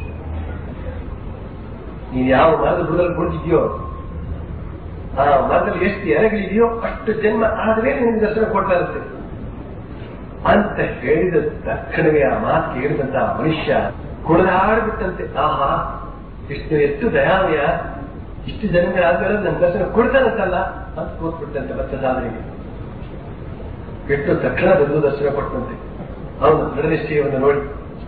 ನೀನ್ ಯಾವ ಮರದ ಬುಡದಲ್ಲಿ ಕುಳಿತಿದ್ಯೋ ಆ ಮರದಲ್ಲಿ ಎಷ್ಟು ಎರೆಗಳಿದೆಯೋ ಅಷ್ಟು ಜನ್ಮ ಆದ್ಮೇಲೆ ನಿನ್ಗೆ ದರ್ಶನ ಕೊಡ್ತಾ ಇರುತ್ತೆ ಅಂತ ಹೇಳಿದ ತಕ್ಷಣವೇ ಆ ಮಾತು ಕೇಳಿದಂತ ಮನುಷ್ಯ ಕುಣಿದಾಡ್ಬಿಟ್ಟಂತೆ ಆಹಾ ಇಷ್ಟು ಎಷ್ಟು ದಯಾಮಯ ಇಷ್ಟು ಜನಗಳಾದ್ಮೇಲೆ ನನ್ನ ದರ್ಶನ ಕೊಡ್ತಾನಂತಲ್ಲ ಅಂತ ಕೂತ್ಬಿಟ್ಟಂತೆ ಮತ್ತೆ ಸಾಧನೆಗೆ ಬಿಟ್ಟು ತಕ್ಷಣ ಬಂದು ದರ್ಶನ ಕೊಟ್ಟಂತೆ ಅವನು ದೃಢನಿಶ್ಚಯವನ್ನು ನೋಡಿ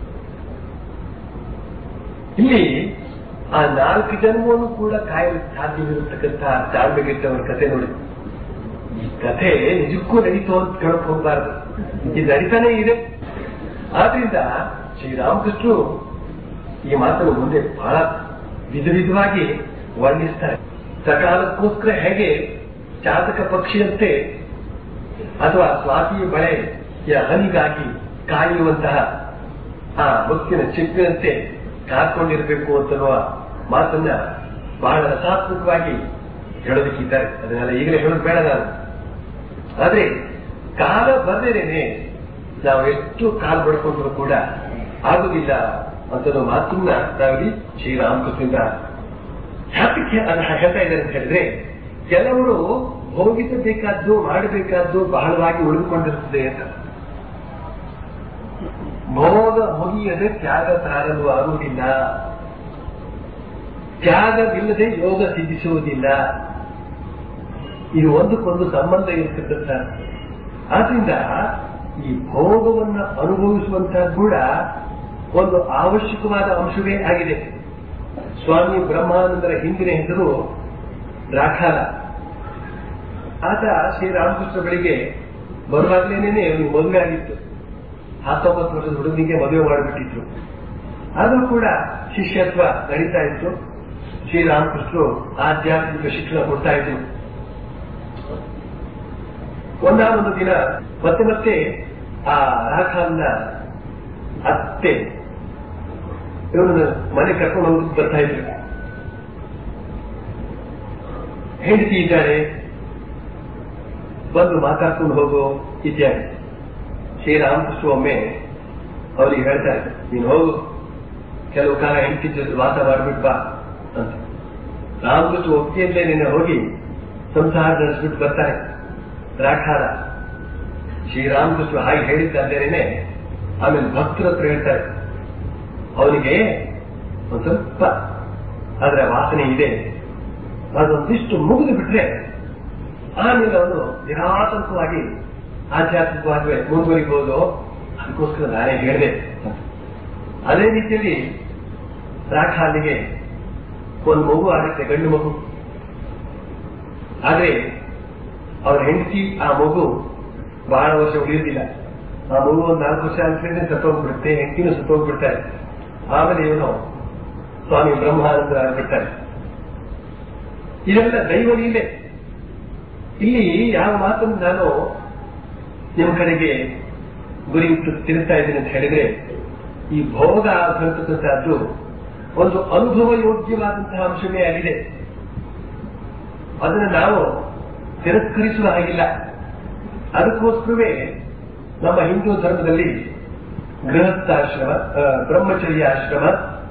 ಇಲ್ಲಿ ಆ ನಾಲ್ಕು ಜನ್ಮವನ್ನು ಕೂಡ ಕಾಯಲು ಸಾಧ್ಯವಿರತಕ್ಕಂತಹ ತಾಳ್ಮೆಗೆಟ್ಟವರ ಕಥೆ ನೋಡಿ ಈ ಕಥೆ ನಿಜಕ್ಕೂ ನಡೀತು ಅಂತ ಕೇಳಕ್ ಹೋಗ್ಬಾರ್ದು ಇದು ನಡೀತಾನೆ ಇದೆ ಆದ್ರಿಂದ ಶ್ರೀರಾಮಕೃಷ್ಣರು ಈ ಮಾತನ್ನು ಮುಂದೆ ಬಹಳ ವಿಧ ವಿಧವಾಗಿ ವರ್ಣಿಸ್ತಾರೆ ಸಕಾಲಕ್ಕೋಸ್ಕರ ಹೇಗೆ ಚಾತಕ ಪಕ್ಷಿಯಂತೆ ಅಥವಾ ಸ್ವಾತಿ ಬಳೆಯ ಹನಿಗಾಗಿ ಕಾಯುವಂತಹ ಆ ಮುತ್ತಿನ ಚಿಪ್ಪಿನಂತೆ ಕಾದ್ಕೊಂಡಿರ್ಬೇಕು ಅಂತನ್ನುವ ಮಾತನ್ನ ಬಹಳ ರಸಾತ್ಮಕವಾಗಿ ಹೇಳೋದಕ್ಕಿದ್ದಾರೆ ಅದನ್ನೆಲ್ಲ ಈಗಲೇ ಹೇಳೋದು ಬೇಡ ನಾನು ಆದ್ರೆ ಕಾಲ ಬರ್ದೇನೆ ನಾವು ಎಷ್ಟು ಕಾಲು ಬಡ್ಕೊಂಡ್ರು ಕೂಡ ಆಗುದಿಲ್ಲ ಅಂತ ಮಾತನ್ನ ನಾವಿಲ್ಲಿ ಶ್ರೀರಾಮಕೃಷ್ಣದಿಂದ ಯಾತಕ್ಕೆ ಅದನ್ನ ಹೇಳ್ತಾ ಇದ್ದಾರೆ ಅಂತ ಹೇಳಿದ್ರೆ ಕೆಲವರು ಭೋಗಿಸಬೇಕಾದ್ದು ಮಾಡಬೇಕಾದ್ದು ಬಹಳವಾಗಿ ಉಳಿದುಕೊಂಡಿರುತ್ತದೆ ಅಂತ ಭೋಗ ಮುಗಿಯದೆ ತ್ಯಾಗ ಪ್ರಾರಂಭವಾಗುವುದಿಲ್ಲ ತ್ಯಾಗವಿಲ್ಲದೆ ಯೋಗ ಸಿದ್ಧಿಸುವುದಿಲ್ಲ ಇದು ಒಂದಕ್ಕೊಂದು ಸಂಬಂಧ ಇರ್ತಕ್ಕಂಥ ಆದ್ರಿಂದ ಈ ಭೋಗವನ್ನ ಅನುಭವಿಸುವಂತಹ ಕೂಡ ಒಂದು ಅವಶ್ಯಕವಾದ ಅಂಶವೇ ಆಗಿದೆ ಸ್ವಾಮಿ ಬ್ರಹ್ಮಾನಂದರ ಹಿಂದಿನ ಹೆಸರು ರಾಖಾಲ ಆತ ಶ್ರೀರಾಮಕೃಷ್ಣ ಬಳಿಗೆ ಬರುವಾಗ್ಲೇನೆ ಅವನಿಗೆ ಮದುವೆ ಆಗಿತ್ತು ಹತ್ತೊಂಬತ್ತು ವರ್ಷದ ಹುಡುಗನಿಗೆ ಮದುವೆ ಮಾಡಿಬಿಟ್ಟಿದ್ರು ಆದ್ರೂ ಕೂಡ ಶಿಷ್ಯತ್ವ ನಡೀತಾ ಇತ್ತು ಶ್ರೀರಾಮಕೃಷ್ಣರು ಆಧ್ಯಾತ್ಮಿಕ ಶಿಕ್ಷಣ ಕೊಡ್ತಾ ಇದ್ರು ಒಂದಾನೊಂದು ದಿನ ಮತ್ತೆ ಮತ್ತೆ ಆ ರಾಖಾನ್ನ ಅತ್ತೆ ಇವರನ್ನು ಮನೆ ಕರ್ಕೊಂಡು ಹೋಗಿ ಬರ್ತಾ ಇದ್ರು ಹೆಂಡತಿ ಇದ್ದಾರೆ ಬಂದು ಮಾತಾಡ್ಕೊಂಡು ಹೋಗೋ ಇತ್ಯಾದಿ ಶ್ರೀರಾಮಕೃಷ್ಣ ಒಮ್ಮೆ ಅವರಿಗೆ ಹೇಳ್ತಾರೆ ನೀನು ಹೋಗು ಕೆಲವು ಕಾಲ ಹೆಂಡತಿ ಜೊತೆ ವಾಸ ಮಾಡ್ಬಿಟ್ಟು ಬಾ ಅಂತ ರಾಮಕೃಷ್ಣ ಒಪ್ಪಿಗೆಯಲ್ಲೇ ನಿನ್ನೆ ಹೋಗಿ ಸಂಸಾರ ನಡೆಸ್ಬಿಟ್ಟು ಬರ್ತಾರೆ ರಾಖಾರ ಶ್ರೀರಾಮಕೃಷ್ಣ ಹಾಗೆ ಹೇಳಿದ್ದಾದ್ದೇನೆ ಆಮೇಲೆ ಭಕ್ತರ ಹತ್ರ ಹೇಳ್ತಾರೆ ಅವನಿಗೆ ಒಂದು ಸ್ವಲ್ಪ ಅದರ ವಾಸನೆ ಇದೆ ಅದೊಂದಿಷ್ಟು ಮುಗಿದು ಬಿಟ್ರೆ ಆಮೇಲೆ ಅವನು ನಿರಾತಂಕವಾಗಿ ಆಧ್ಯಾತ್ಮಿಕವಾಗಿ ಮುಂದುವರಿಬಹುದು ಅದಕ್ಕೋಸ್ಕರ ನಾನೇ ಹೇಳಿದೆ ಅದೇ ರೀತಿಯಲ್ಲಿ ರಾಖಾಲಿಗೆ ಒಂದು ಮಗು ಆಗುತ್ತೆ ಗಂಡು ಮಗು ಆದ್ರೆ ಅವ್ರ ಹೆಂಡತಿ ಆ ಮಗು ಬಹಳ ವರ್ಷ ಉಳಿಯುವುದಿಲ್ಲ ಆ ಮಗು ಒಂದು ನಾಲ್ಕು ವರ್ಷ ಆದ್ಮೇಲೆ ಸತ್ತೋಗ್ಬಿಡುತ್ತೆ ಹೆಂಡತಿನೂ ಸತ್ತೋಗ್ಬಿಡ್ತಾರೆ ಆಮೇಲೆ ಇವನು ಸ್ವಾಮಿ ಬ್ರಹ್ಮಾನಂದ ಆಗ್ಬಿಡ್ತಾರೆ ಇದೆಲ್ಲ ದೈವಲೀಲೆ ಇಲ್ಲಿ ಯಾವ ಮಾತನ್ನು ನಾನು ನಿಮ್ಮ ಕಡೆಗೆ ಗುರಿ ಇಟ್ಟು ತಿರುಗ್ತಾ ಇದ್ದೀನಿ ಅಂತ ಹೇಳಿದ್ರೆ ಈ ಭೋಗ ಅಂತಕ್ಕಂಥದ್ದು ಒಂದು ಅನುಭವ ಯೋಗ್ಯವಾದಂತಹ ಅಂಶವೇ ಆಗಿದೆ ಅದನ್ನು ನಾವು ತಿರಸ್ಕರಿಸುವ ಹಾಗಿಲ್ಲ ಅದಕ್ಕೋಸ್ಕರವೇ ನಮ್ಮ ಹಿಂದೂ ಧರ್ಮದಲ್ಲಿ ಗೃಹಸ್ಥಾಶ್ರಮ ಆ, ಬ್ರಹ್ಮಚರ್ಯಾಶ್ರಮ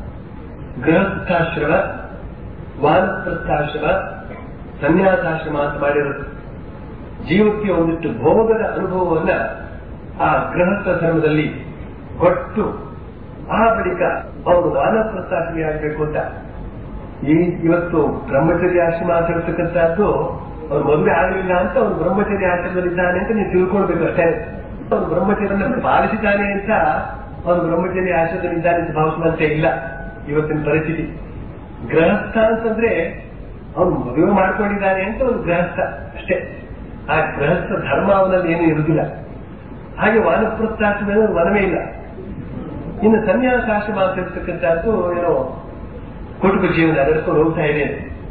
ಗೃಹಸ್ಥಾಶ್ರಮ ವಾನಪ್ರಸ್ಥಾಶ್ರಮ ಸನ್ಯಾಸಾಶ್ರಮ ಅಂತ ಮಾಡಿರೋದು ಜೀವಕ್ಕೆ ಒಂದಿಷ್ಟು ಭೋಗದ ಅನುಭವವನ್ನ ಆ ಗೃಹಸ್ಥ ಧರ್ಮದಲ್ಲಿ ಕೊಟ್ಟು ಆ ಬಳಿಕ ಅವನು ವಾನಪ್ರಸ್ಥಾಶ್ರಮಿ ಆಗಬೇಕು ಅಂತ ಈ ಇವತ್ತು ಬ್ರಹ್ಮಚರ್ಯ ಆಶ್ರಮ ಅಂತ ಹೇಳ್ತಕ್ಕಂಥದ್ದು ಅವ್ನು ಮದುವೆ ಆಗಲಿಲ್ಲ ಅಂತ ಅವನು ಬ್ರಹ್ಮಚರ್ಯ ಆಶ್ರಮದಲ್ಲಿದ್ದಾನೆ ಅಂತ ನೀವು ತಿಳ್ಕೊಳ್ಬೇಕು ಅಷ್ಟೇ ಅವನು ಬ್ರಹ್ಮಚರ್ಯನ ಪಾಲಿಸಿದ್ದಾನೆ ಅಂತ ಅವನು ಬ್ರಹ್ಮಚರ್ಯ ಆಶ್ರಮದಲ್ಲಿದ್ದಾನೆ ಅಂತ ಭಾವಿಸುವಂತೆ ಇಲ್ಲ ಇವತ್ತಿನ ಪರಿಸ್ಥಿತಿ ಗೃಹಸ್ಥ ಅಂತಂದ್ರೆ ಅವನು ಮದುವೆ ಮಾಡ್ಕೊಂಡಿದ್ದಾನೆ ಅಂತ ಅವನು ಗೃಹಸ್ಥ ಅಷ್ಟೇ ಆ ಗೃಹಸ್ಥ ಧರ್ಮ ಅವನಲ್ಲಿ ಏನು ಇರುವುದಿಲ್ಲ ಹಾಗೆ ವಾನಪ್ರಸ್ಥಾಶ್ರಮ ಒಂದು ವನವೇ ಇಲ್ಲ ಇನ್ನು ಸನ್ಯಾಸಾಶ್ರಮ ಅಂತ ಹೇಳ್ತಕ್ಕಂಥದ್ದು ಏನೋ ಕುಟುಂಬ ಜೀವನ ನಡೆಸ್ಕೊಂಡು ಹೋಗ್ತಾ ಇದೆ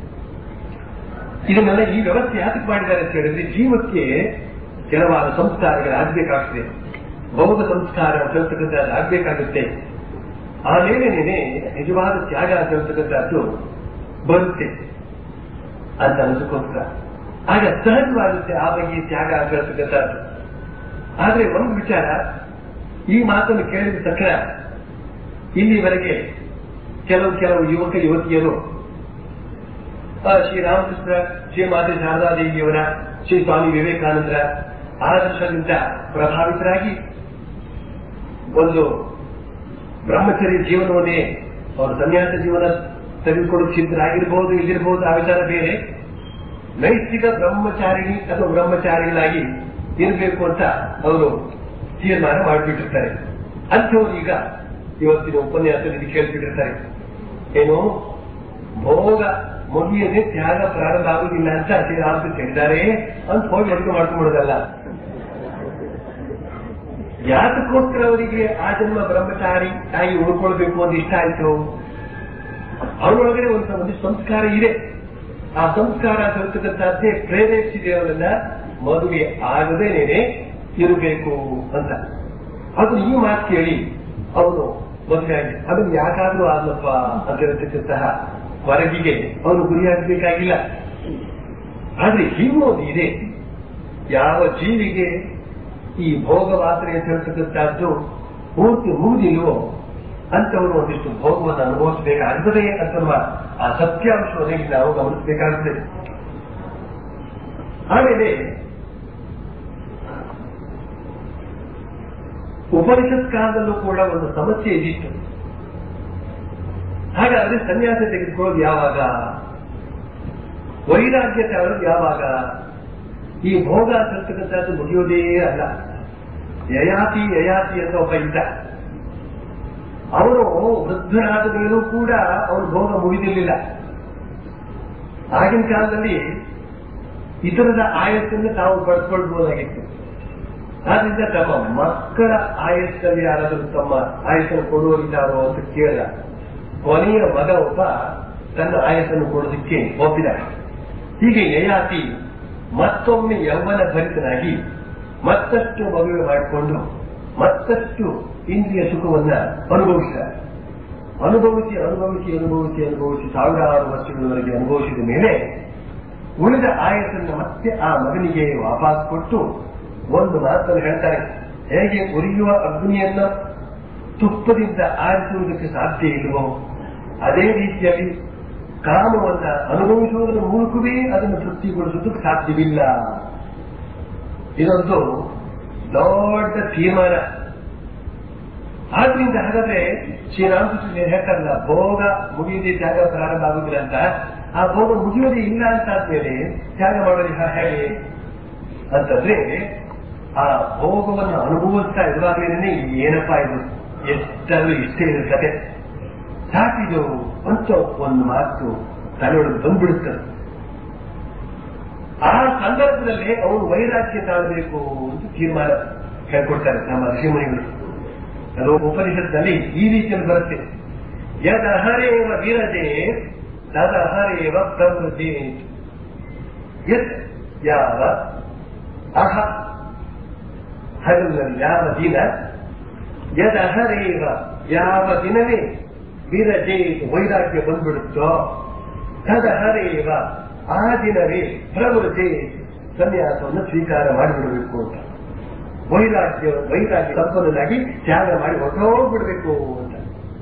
ಇದನ್ನೆಲ್ಲ ಈ ವ್ಯವಸ್ಥೆ ಯಾತಕ್ಕೆ ಮಾಡಿದ್ದಾರೆ ಅಂತ ಹೇಳಿದ್ರೆ ಜೀವಕ್ಕೆ ಕೆಲವಾದ ಸಂಸ್ಕಾರಗಳು ಆಗ್ಬೇಕಾಗ್ತದೆ ಭೋಗ ಸಂಸ್ಕಾರ ಅಂತ ಹೇಳ್ತಕ್ಕಂಥದ್ದು ಆಗ್ಬೇಕಾಗುತ್ತೆ ಆಮೇಲೆನೇನೆ ನಿಜವಾದ ತ್ಯಾಗ ಅಂತ ಹೇಳ್ತಕ್ಕಂಥದ್ದು ಬರುತ್ತೆ ಅಂತ ಅನಿಸ್ಕೋಸ್ಕರ ಆಗ ಸಹಜವಾಗುತ್ತೆ ಆ ಬಗ್ಗೆ ತ್ಯಾಗ ಅಂತ ಹೇಳ್ತಕ್ಕಂಥದ್ದು ಆದ್ರೆ ಒಂದು ವಿಚಾರ ಈ ಮಾತನ್ನು ಕೇಳಿದ ತಕ್ಷಣ ಇಲ್ಲಿವರೆಗೆ ಕೆಲವು ಕೆಲವು ಯುವಕ ಯುವತಿಯರು ಆ, ಶ್ರೀರಾಮಕೃಷ್ಣ ಶ್ರೀ ಮಾತೆ ಶಾರದಾದೇವಿಯವರ ಶ್ರೀ ಸ್ವಾಮಿ ವಿವೇಕಾನಂದರ ಆದರ್ಶದಿಂದ ಪ್ರಭಾವಿತರಾಗಿ ಒಂದು ಬ್ರಹ್ಮಚರ್ಯ ಜೀವನವನ್ನೇ ಅವರು ಸನ್ಯಾಸ ಜೀವನ ತೆಗೆದುಕೊಳ್ಳಲು ಸಿದ್ಧರಾಗಿರ್ಬೋದು ಇಲ್ಲಿರ್ಬೋದು ಆ ವಿಚಾರ ಬೇರೆ ನೈತಿಕ ಬ್ರಹ್ಮಚಾರಿಣಿ ಅಥವಾ ಬ್ರಹ್ಮಚಾರಿಗಳಾಗಿ ಇರಬೇಕು ಅಂತ ಅವರು ತೀರ್ಮಾನ ಮಾಡಿಬಿಟ್ಟಿರ್ತಾರೆ ಅಂಥವ್ರು ಈಗ ಇವತ್ತಿನ ಉಪನ್ಯಾಸದಲ್ಲಿ ಕೇಳ್ಬಿಟ್ಟಿರ್ತಾರೆ ಏನು ಭೋಗ ಮುಗಿಯದೆ ತ್ಯಾಗ ಪ್ರಾರಂಭ ಆಗುದಿಲ್ಲ ಅಂತ ಶ್ರೀರಾಮಕೃಷ್ಣ ಹೇಳಿದ್ದಾರೆ ಅಂತ ಹೋಗಿ ಅಡುಗೆ ಮಾಡ್ಕೊಂಡ್ಬಿಡೋದಲ್ಲ ಯಾತಕ್ಕೋಸ್ಕರ ಅವರಿಗೆ ಆ ಜನ್ಮ ಬ್ರಹ್ಮಚಾರಿ ಆಗಿ ಉಳ್ಕೊಳ್ಬೇಕು ಅಂತ ಇಷ್ಟ ಆಯ್ತು ಅವರೊಳಗಡೆ ಒಂದು ಒಂದಿಷ್ಟು ಸಂಸ್ಕಾರ ಇದೆ ಆ ಸಂಸ್ಕಾರ ತೋರ್ತಕ್ಕಂಥದ್ದೇ ಪ್ರೇರೇಪಿಸಿದೆ ಅವರನ್ನ ಮದುವೆ ಆಗದೇನೆ ಇರಬೇಕು ಅಂತ ಅದು ಈ ಮಾತು ಕೇಳಿ ಅವನು ಮದುವೆ ಆಗಿ ಅದನ್ನು ಯಾಕಾದ್ರೂ ಆದ್ಲಪ್ಪ ಅಂತ ಹೇಳ್ತಕ್ಕಂತಹ ಹೊರಗಿಗೆ ಅವನು ಗುರಿಯಾಗಬೇಕಾಗಿಲ್ಲ ಆದ್ರೆ ಹೀಗೂ ಒಂದು ಇದೆ ಯಾವ ಜೀವಿಗೆ ಈ ಭೋಗವಾಸನೆ ಅಂತ ಹೇಳ್ತಕ್ಕಂಥದ್ದು ಪೂರ್ತಿ ಮುಗಿದಿಲ್ವೋ ಅಂತವರು ಒಂದಿಷ್ಟು ಭೋಗವನ್ನು ಅನುಭವಿಸಬೇಕಾಗುತ್ತದೆ ಅಂತನ್ನುವ ಆ ಸತ್ಯಾಂಶವನ್ನು ಇಲ್ಲಿ ನಾವು ಗಮನಿಸಬೇಕಾಗುತ್ತದೆ ಆಮೇಲೆ ಉಪನಿಷತ್ ಕಾಲದಲ್ಲೂ ಕೂಡ ಒಂದು ಸಮಸ್ಯೆ ಇದ್ದಿತ್ತು ಹಾಗಾದ್ರೆ ಸನ್ಯಾಸ ತೆಗೆದುಕೊಳ್ಳೋದು ಯಾವಾಗ ವೈರಾಗ್ಯ ತಗೊಳ್ಳೋದು ಯಾವಾಗ ಈ ಭೋಗ ಅಂತಕ್ಕಂಥದ್ದು ಮುಗಿಯೋದೇ ಅಲ್ಲ ಯಯಾತಿ ಯಯಾತಿ ಅಂತ ಒಬ್ಬ ಇದ್ದ ಅವನು ವೃದ್ಧನಾದ ಮೇಲೂ ಕೂಡ ಅವನು ಭೋಗ ಮುಗಿದಿರಲಿಲ್ಲ ಆಗಿನ ಕಾಲದಲ್ಲಿ ಇತರದ ಆಯಸ್ಸನ್ನು ತಾವು ಬಳಸ್ಕೊಳ್ಬಹುದಾಗಿತ್ತು ಆದ್ರಿಂದ ತಮ್ಮ ಮಕ್ಕಳ ಆಯಸ್ಸಲ್ಲಿ ಯಾರಾದರೂ ತಮ್ಮ ಆಯಸ್ಸನ್ನು ಕೊಡುವರಿದ್ದಾರೋ ಅಂತ ಕೇಳಿದ ಕೊನೆಯ ಮಗ ಒಬ್ಬ ತನ್ನ ಆಯಸ್ಸನ್ನು ಕೊಡೋದಕ್ಕೆ ಒಪ್ಪಿದ್ದಾರೆ ಹೀಗೆ ಯಯಾತಿ ಮತ್ತೊಮ್ಮೆ ಯೌವನ ಭರಿತನಾಗಿ ಮತ್ತಷ್ಟು ಮದುವೆ ಮಾಡಿಕೊಂಡು ಮತ್ತಷ್ಟು ಇಂದ್ರಿಯ ಸುಖವನ್ನ ಅನುಭವಿಸಿದ್ದಾರೆ ಅನುಭವಿಸಿ ಅನುಭವಿಸಿ ಅನುಭವಿಸಿ ಅನುಭವಿಸಿ ಸಾವಿರಾರು ವರ್ಷಗಳವರೆಗೆ ಅನುಭವಿಸಿದ ಮೇಲೆ ಉಳಿದ ಆಯಸ್ಸನ್ನು ಮತ್ತೆ ಆ ಮಗನಿಗೆ ವಾಪಸ್ ಕೊಟ್ಟು ಒಂದು ಮಾತನ್ನು ಹೇಳ್ತಾರೆ ಹೇಗೆ ಉರಿಯುವ ಅಗ್ನಿಯನ್ನ ತುಪ್ಪದಿಂದ ಆರಿಸುವುದಕ್ಕೆ ಸಾಧ್ಯ ಇಲ್ಲವೋ ಅದೇ ರೀತಿಯಲ್ಲಿ ಕಾಮವನ್ನ ಅನುಭವಿಸುವುದರ ಮೂಲಕವೇ ಅದನ್ನು ತೃಪ್ತಿಗೊಳಿಸುವುದಕ್ಕೆ ಸಾಧ್ಯವಿಲ್ಲ ಇದೊಂದು ದೊಡ್ಡ ತೀರ್ಮಾನ ಆದ್ರಿಂದ ಹಾಗಾದ್ರೆ ಶ್ರೀರಾಮಕೃಷ್ಣ ಹೇಳ್ತಾರಲ್ಲ ಭೋಗ ಮುಗಿಯದೆ ತ್ಯಾಗ ಪ್ರಾರಂಭ ಆಗುದಿಲ್ಲ ಅಂತ ಆ ಭೋಗ ಮುಗಿಯೋದೇ ಇಲ್ಲ ಅಂತ ಆದ್ಮೇಲೆ ತ್ಯಾಗ ಮಾಡೋದು ಹಾ- ಹೇಗೆ ಅಂತಂದ್ರೆ ಆ ಭೋಗವನ್ನು ಅನುಭವಿಸ್ತಾ ಇರುವಾಗಲೇ ಏನಪ್ಪಾ ಇದು ಎಷ್ಟಾದ್ರೂ ಇಷ್ಟೇ ಇರುತ್ತದೆ ಸಾಕಿದು ಅಂತ ಒಂದು ಮಾತು ತಲೆಯೊಳಗೆ ಬಂದ್ಬಿಡುತ್ತದೆ ಆ ಸಂದರ್ಭದಲ್ಲಿ ಅವನು ವೈರಾಗ್ಯ ತಾಳಬೇಕು ಅಂತ ತೀರ್ಮಾನ ಹೇಳ್ಕೊಡ್ತಾರೆ ನಮ್ಮ ಋಷಿಮುನಿಗಳು ಅದು ಉಪನಿಷತ್ನಲ್ಲಿ ಈ ರೀತಿಯಲ್ಲಿ ಬರುತ್ತೆ ಯದಹರೇವ ವಿರಜೆ ತದಹರೇವ ಪ್ರವೃತಿ ಯತ್ ಯಾವ ಅಹ ಹಗಲಿನಲ್ಲಿ ಯಾವ ದಿನ ಯದಹರೇವ ಯಾವ ದಿನವೇ ವಿರಜೆ ವೈರಾಗ್ಯ ಬಂದ್ಬಿಡುತ್ತೋ ತದಹರೇವ ಆ ದಿನವೇ ಪ್ರವೃತಿ ಸನ್ಯಾಸವನ್ನು ಸ್ವೀಕಾರ ಮಾಡಿಬಿಡಬೇಕು ಅಂತ ವೈರಾಗ್ಯ ವೈರಾಗ್ಯ ಸಂಪನ್ನನಾಗಿ ತ್ಯಾಗ ಮಾಡಿ ಹೊರಟೋಗ್ಬಿಡ್ಬೇಕು ಅಂತ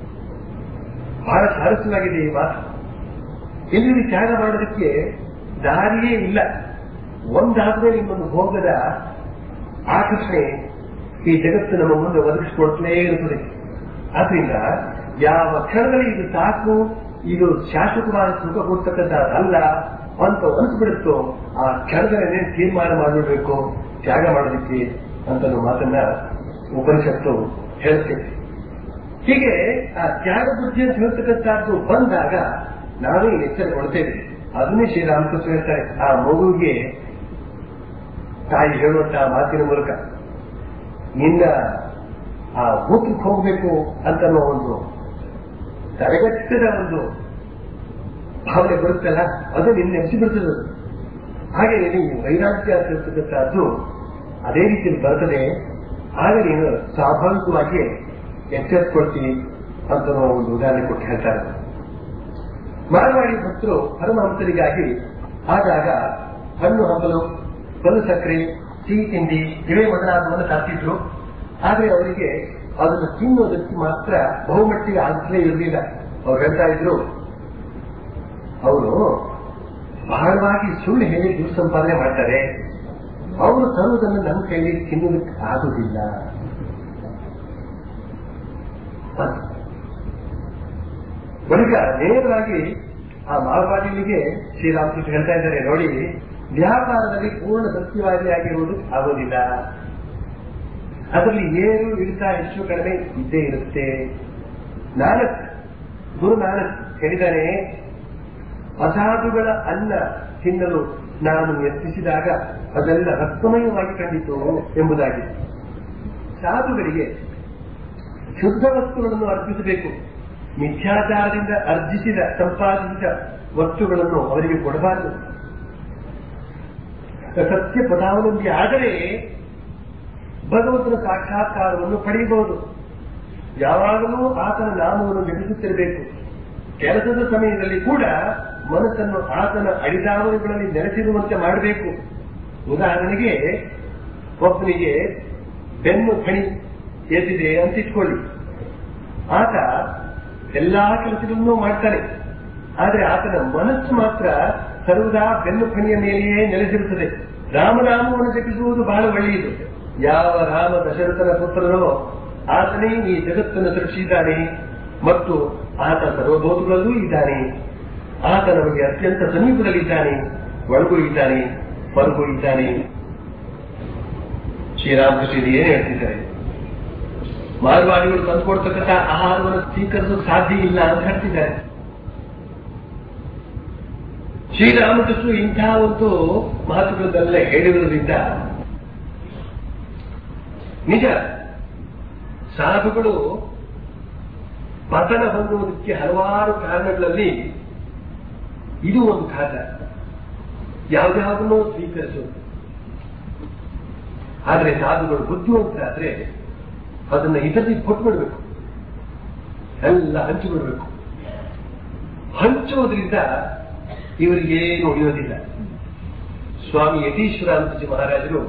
ಬಹಳ ಸ್ವಾರಸ್ಯವಾಗಿದೆ ಈ ಮಾತು ಇಲ್ಲಿ ತ್ಯಾಗ ಮಾಡೋದಕ್ಕೆ ದಾರಿಯೇ ಇಲ್ಲ ಒಂದಾದ್ಮೇಲೆ ಇನ್ನೊಂದು ಭೋಗದ ಆಕರ್ಷಣೆ ಈ ಜಗತ್ತು ನಮ್ಮ ಮುಂದೆ ಒದಗಿಸಿಕೊಡ್ತಲೇ ಇರುತ್ತದೆ ಆದ್ರಿಂದ ಯಾವ ಕ್ಷಣದಲ್ಲಿ ಇದು ಸಾಕು ಇದು ಶಾಶ್ವತವಾದ ಸುಖ ಕೊಡ್ತಕ್ಕಂಥದ್ದಲ್ಲ ಅಂತ ಅನಿಸ್ಬಿಡುತ್ತೋ ಆ ಕ್ಷಣದಲ್ಲೇ ತೀರ್ಮಾನ ಮಾಡಿಬಿಡ್ಬೇಕು ತ್ಯಾಗ ಮಾಡೋದಕ್ಕೆ ಅಂತ ಒಂದು ಮಾತನ್ನ ಉಪನಿಷತ್ತು ಹೇಳುತ್ತೆ ಹೀಗೆ ಆ ತ್ಯಾಗ ಬುದ್ಧಿ ಅಂತ ಹೇಳ್ತಕ್ಕಂಥದ್ದು ಬಂದಾಗ ನಾವೇ ಎಚ್ಚರಗೊಳ್ತೇವೆ ಅದನ್ನೇ ಶ್ರೀರಾಮಕೃಷ್ಣ ಹೇಳ್ತಾರೆ ಆ ಮಗುವಿಗೆ ತಾಯಿ ಹೇಳುವಂತಹ ಮಾತಿನ ಮೂಲಕ ನಿನ್ನ ಆ ಮೂತ್ರಕ್ಕೆ ಹೋಗ್ಬೇಕು ಅಂತ ಒಂದು ತಡೆಗಟ್ಟದ ಒಂದು ಭಾವನೆ ಬರುತ್ತಲ್ಲ ಅದು ನಿನ್ನ ಎಬ್ಸಿ ಬಿಡ್ತದೆ ಅದು. ಹಾಗೆ ನೀವು ವೈರಾಗ್ಯ ಅಂತ ಹೇಳ್ತಕ್ಕಂಥದ್ದು ಅದೇ ರೀತಿಯಲ್ಲಿ ಬರ್ತದೆ ಆಗ ನೀನು ಸ್ವಾಭಾವಿಕವಾಗಿ ಎಚ್ಚರಿಸ್ಕೊಳ್ತೀನಿ ಅಂತ ಒಂದು ಉದಾಹರಣೆ ಕೊಟ್ಟು ಹೇಳ್ತಾರೆ ಮಾರವಾಡಿ ಭಕ್ತರು ಪರಮಹಂಸರಿಗಾಗಿ ಆಗಾಗ ಹಣ್ಣು ಹಂಪಲು ಕಲ್ಲು ಸಕ್ಕರೆ ಸಿಹಿ ತಿಂಡಿ ಇವೇ ಮೊದಲಾದವನ್ನು ತರ್ತಿದ್ರು ಆದ್ರೆ ಅವರಿಗೆ ಅದನ್ನು ತಿನ್ನೋದಕ್ಕೆ ಮಾತ್ರ ಬಹುಮಟ್ಟಿಗೆ ಆಸರೆ ಇರಲಿಲ್ಲ ಅವ್ರು ಹೇಳ್ತಾ ಇದ್ರು ಅವರು ಬಹಳವಾಗಿ ಸುಳ್ಳು ಹೇಳಿ ದುಡ್ಡು ಸಂಪಾದನೆ ಮಾಡ್ತಾರೆ ಅವರು ತರುವುದನ್ನು ನಮ್ಮ ಕೈಲಿ ತಿನ್ನೋದಕ್ಕೆ ಆಗುದಿಲ್ಲ ಬಳಿಕ ನೇರವಾಗಿ ಆ ಮಾರ್ವಾಡಿಗಳಿಗೆ ಶ್ರೀರಾಮಕೃಷ್ಣ ಹೇಳ್ತಾ ಇದ್ದಾರೆ ನೋಡಿ ವ್ಯಾಪಾರದಲ್ಲಿ ಪೂರ್ಣ ಸತ್ಯವಾದಿಯಾಗಿರುವುದು ಆಗೋದಿಲ್ಲ ಅದರಲ್ಲಿ ಏರು ಇಳಿತ ಹೆಚ್ಚು ಕಡಿಮೆ ಇದ್ದೇ ಇರುತ್ತೆ ನಾನಕ್ ಗುರು ನಾನಕ್ ಹೇಳಿದ್ದಾನೆ ಅಸಾಧುಗಳ ಅನ್ನ ತಿನ್ನಲು ನಾನು ಯತ್ನಿಸಿದಾಗ ಅದೆಲ್ಲ ರಕ್ತಮಯವಾಗಿ ಕಂಡಿತು ಎಂಬುದಾಗಿ ಸಾಧುಗಳಿಗೆ ಶುದ್ಧ ವಸ್ತುಗಳನ್ನು ಅರ್ಪಿಸಬೇಕು ಮಿಥ್ಯಾಚಾರದಿಂದ ಅರ್ಜಿಸಿದ ಸಂಪಾದಿಸಿದ ವಸ್ತುಗಳನ್ನು ಅವರಿಗೆ ಕೊಡಬಾರದು ಸತ್ಯ ಪದಾವಲಂಬಿ ಆದರೆ ಭಗವಂತನ ಸಾಕ್ಷಾತ್ಕಾರವನ್ನು ಪಡೆಯಬಹುದು ಯಾವಾಗಲೂ ಆತನ ನಾಮವನ್ನು ಜಪಿಸುತ್ತಿರಬೇಕು ಕೆಲಸದ ಸಮಯದಲ್ಲಿ ಕೂಡ ಮನಸ್ಸನ್ನು ಆತನ ಅಡಿದಾವಣೆಗಳಲ್ಲಿ ನೆಲೆಸಿರುವಂತೆ ಮಾಡಬೇಕು ಉದಾಹರಣೆಗೆ ಒಬ್ಬನಿಗೆ ಬೆನ್ನು ಖಣಿ ಎದ್ದಿದೆ ಅಂತ ಇಟ್ಕೊಳ್ಳಿ ಆತ ಎಲ್ಲಾ ಕೆಲಸಗಳನ್ನೂ ಮಾಡ್ತಾನೆ ಆದರೆ ಆತನ ಮನಸ್ಸು ಮಾತ್ರ ಸರ್ವದಾ ಬೆನ್ನು ಖಣಿಯ ಮೇಲೆಯೇ ನೆಲೆಸಿರುತ್ತದೆ ರಾಮನಾಮವನ್ನು ಜಪಿಸುವುದು ಬಹಳ ಒಳ್ಳೆಯದು ಯಾವ ರಾಮ ದಶರಥನ ಪುತ್ರನೋ ಆತನೇ ಈ ಜಗತ್ತನ್ನು ಸೃಷ್ಟಿಸಿದ್ದಾನೆ ಮತ್ತು ಆತ ಸರ್ವಭೂತಗಳಲ್ಲೂ ಇದ್ದಾನೆ ಆತ ನಮಗೆ ಅತ್ಯಂತ ಸಮೀಪದಲ್ಲಿದ್ದಾನೆ ಒಳಗೂ ಇದ್ದಾನೆ ಹೊರಗೂ ಇದ್ದಾನೆ ಶ್ರೀರಾಮಕೃಷ್ಣ ಏನ್ ಹೇಳ್ತಿದ್ದಾರೆ ಮಾರ್ವಾಡಿಗಳು ತಂದುಕೊಡ್ತಕ್ಕಂಥ ಆಹಾರವನ್ನು ಸ್ವೀಕರಿಸಲು ಸಾಧ್ಯ ಇಲ್ಲ ಅಂತ ಹೇಳ್ತಿದ್ದಾರೆ ಶ್ರೀರಾಮಕೃಷ್ಣ ಇಂತಹ ಒಂದು ಮಾತುಗಳನ್ನೆಲ್ಲ ಹೇಳಿರುವುದರಿಂದ ನಿಜ ಸಾಧುಗಳು ಪತನ ಹೊಂದುವುದಕ್ಕೆ ಹಲವಾರು ಕಾರಣಗಳಲ್ಲಿ ಇದು ಒಂದು ಖಾತ ಯಾವ್ದಾವುದನ್ನು ಸ್ವೀಕರಿಸೋದು ಆದ್ರೆ ಸಾಧುಗಳು ಬುದ್ಧಿವಂತರಾದ್ರೆ ಅದನ್ನ ಇತರರಿಗೆ ಕೊಟ್ಬಿಡ್ಬೇಕು ಎಲ್ಲ ಹಂಚಿಬಿಡ್ಬೇಕು ಹಂಚುವುದರಿಂದ ಇವರಿಗೇನು ಉಳಿಯೋದಿಲ್ಲ ಸ್ವಾಮಿ ಯತೀಶ್ವರಾನಂದಜಿ ಮಹಾರಾಜರು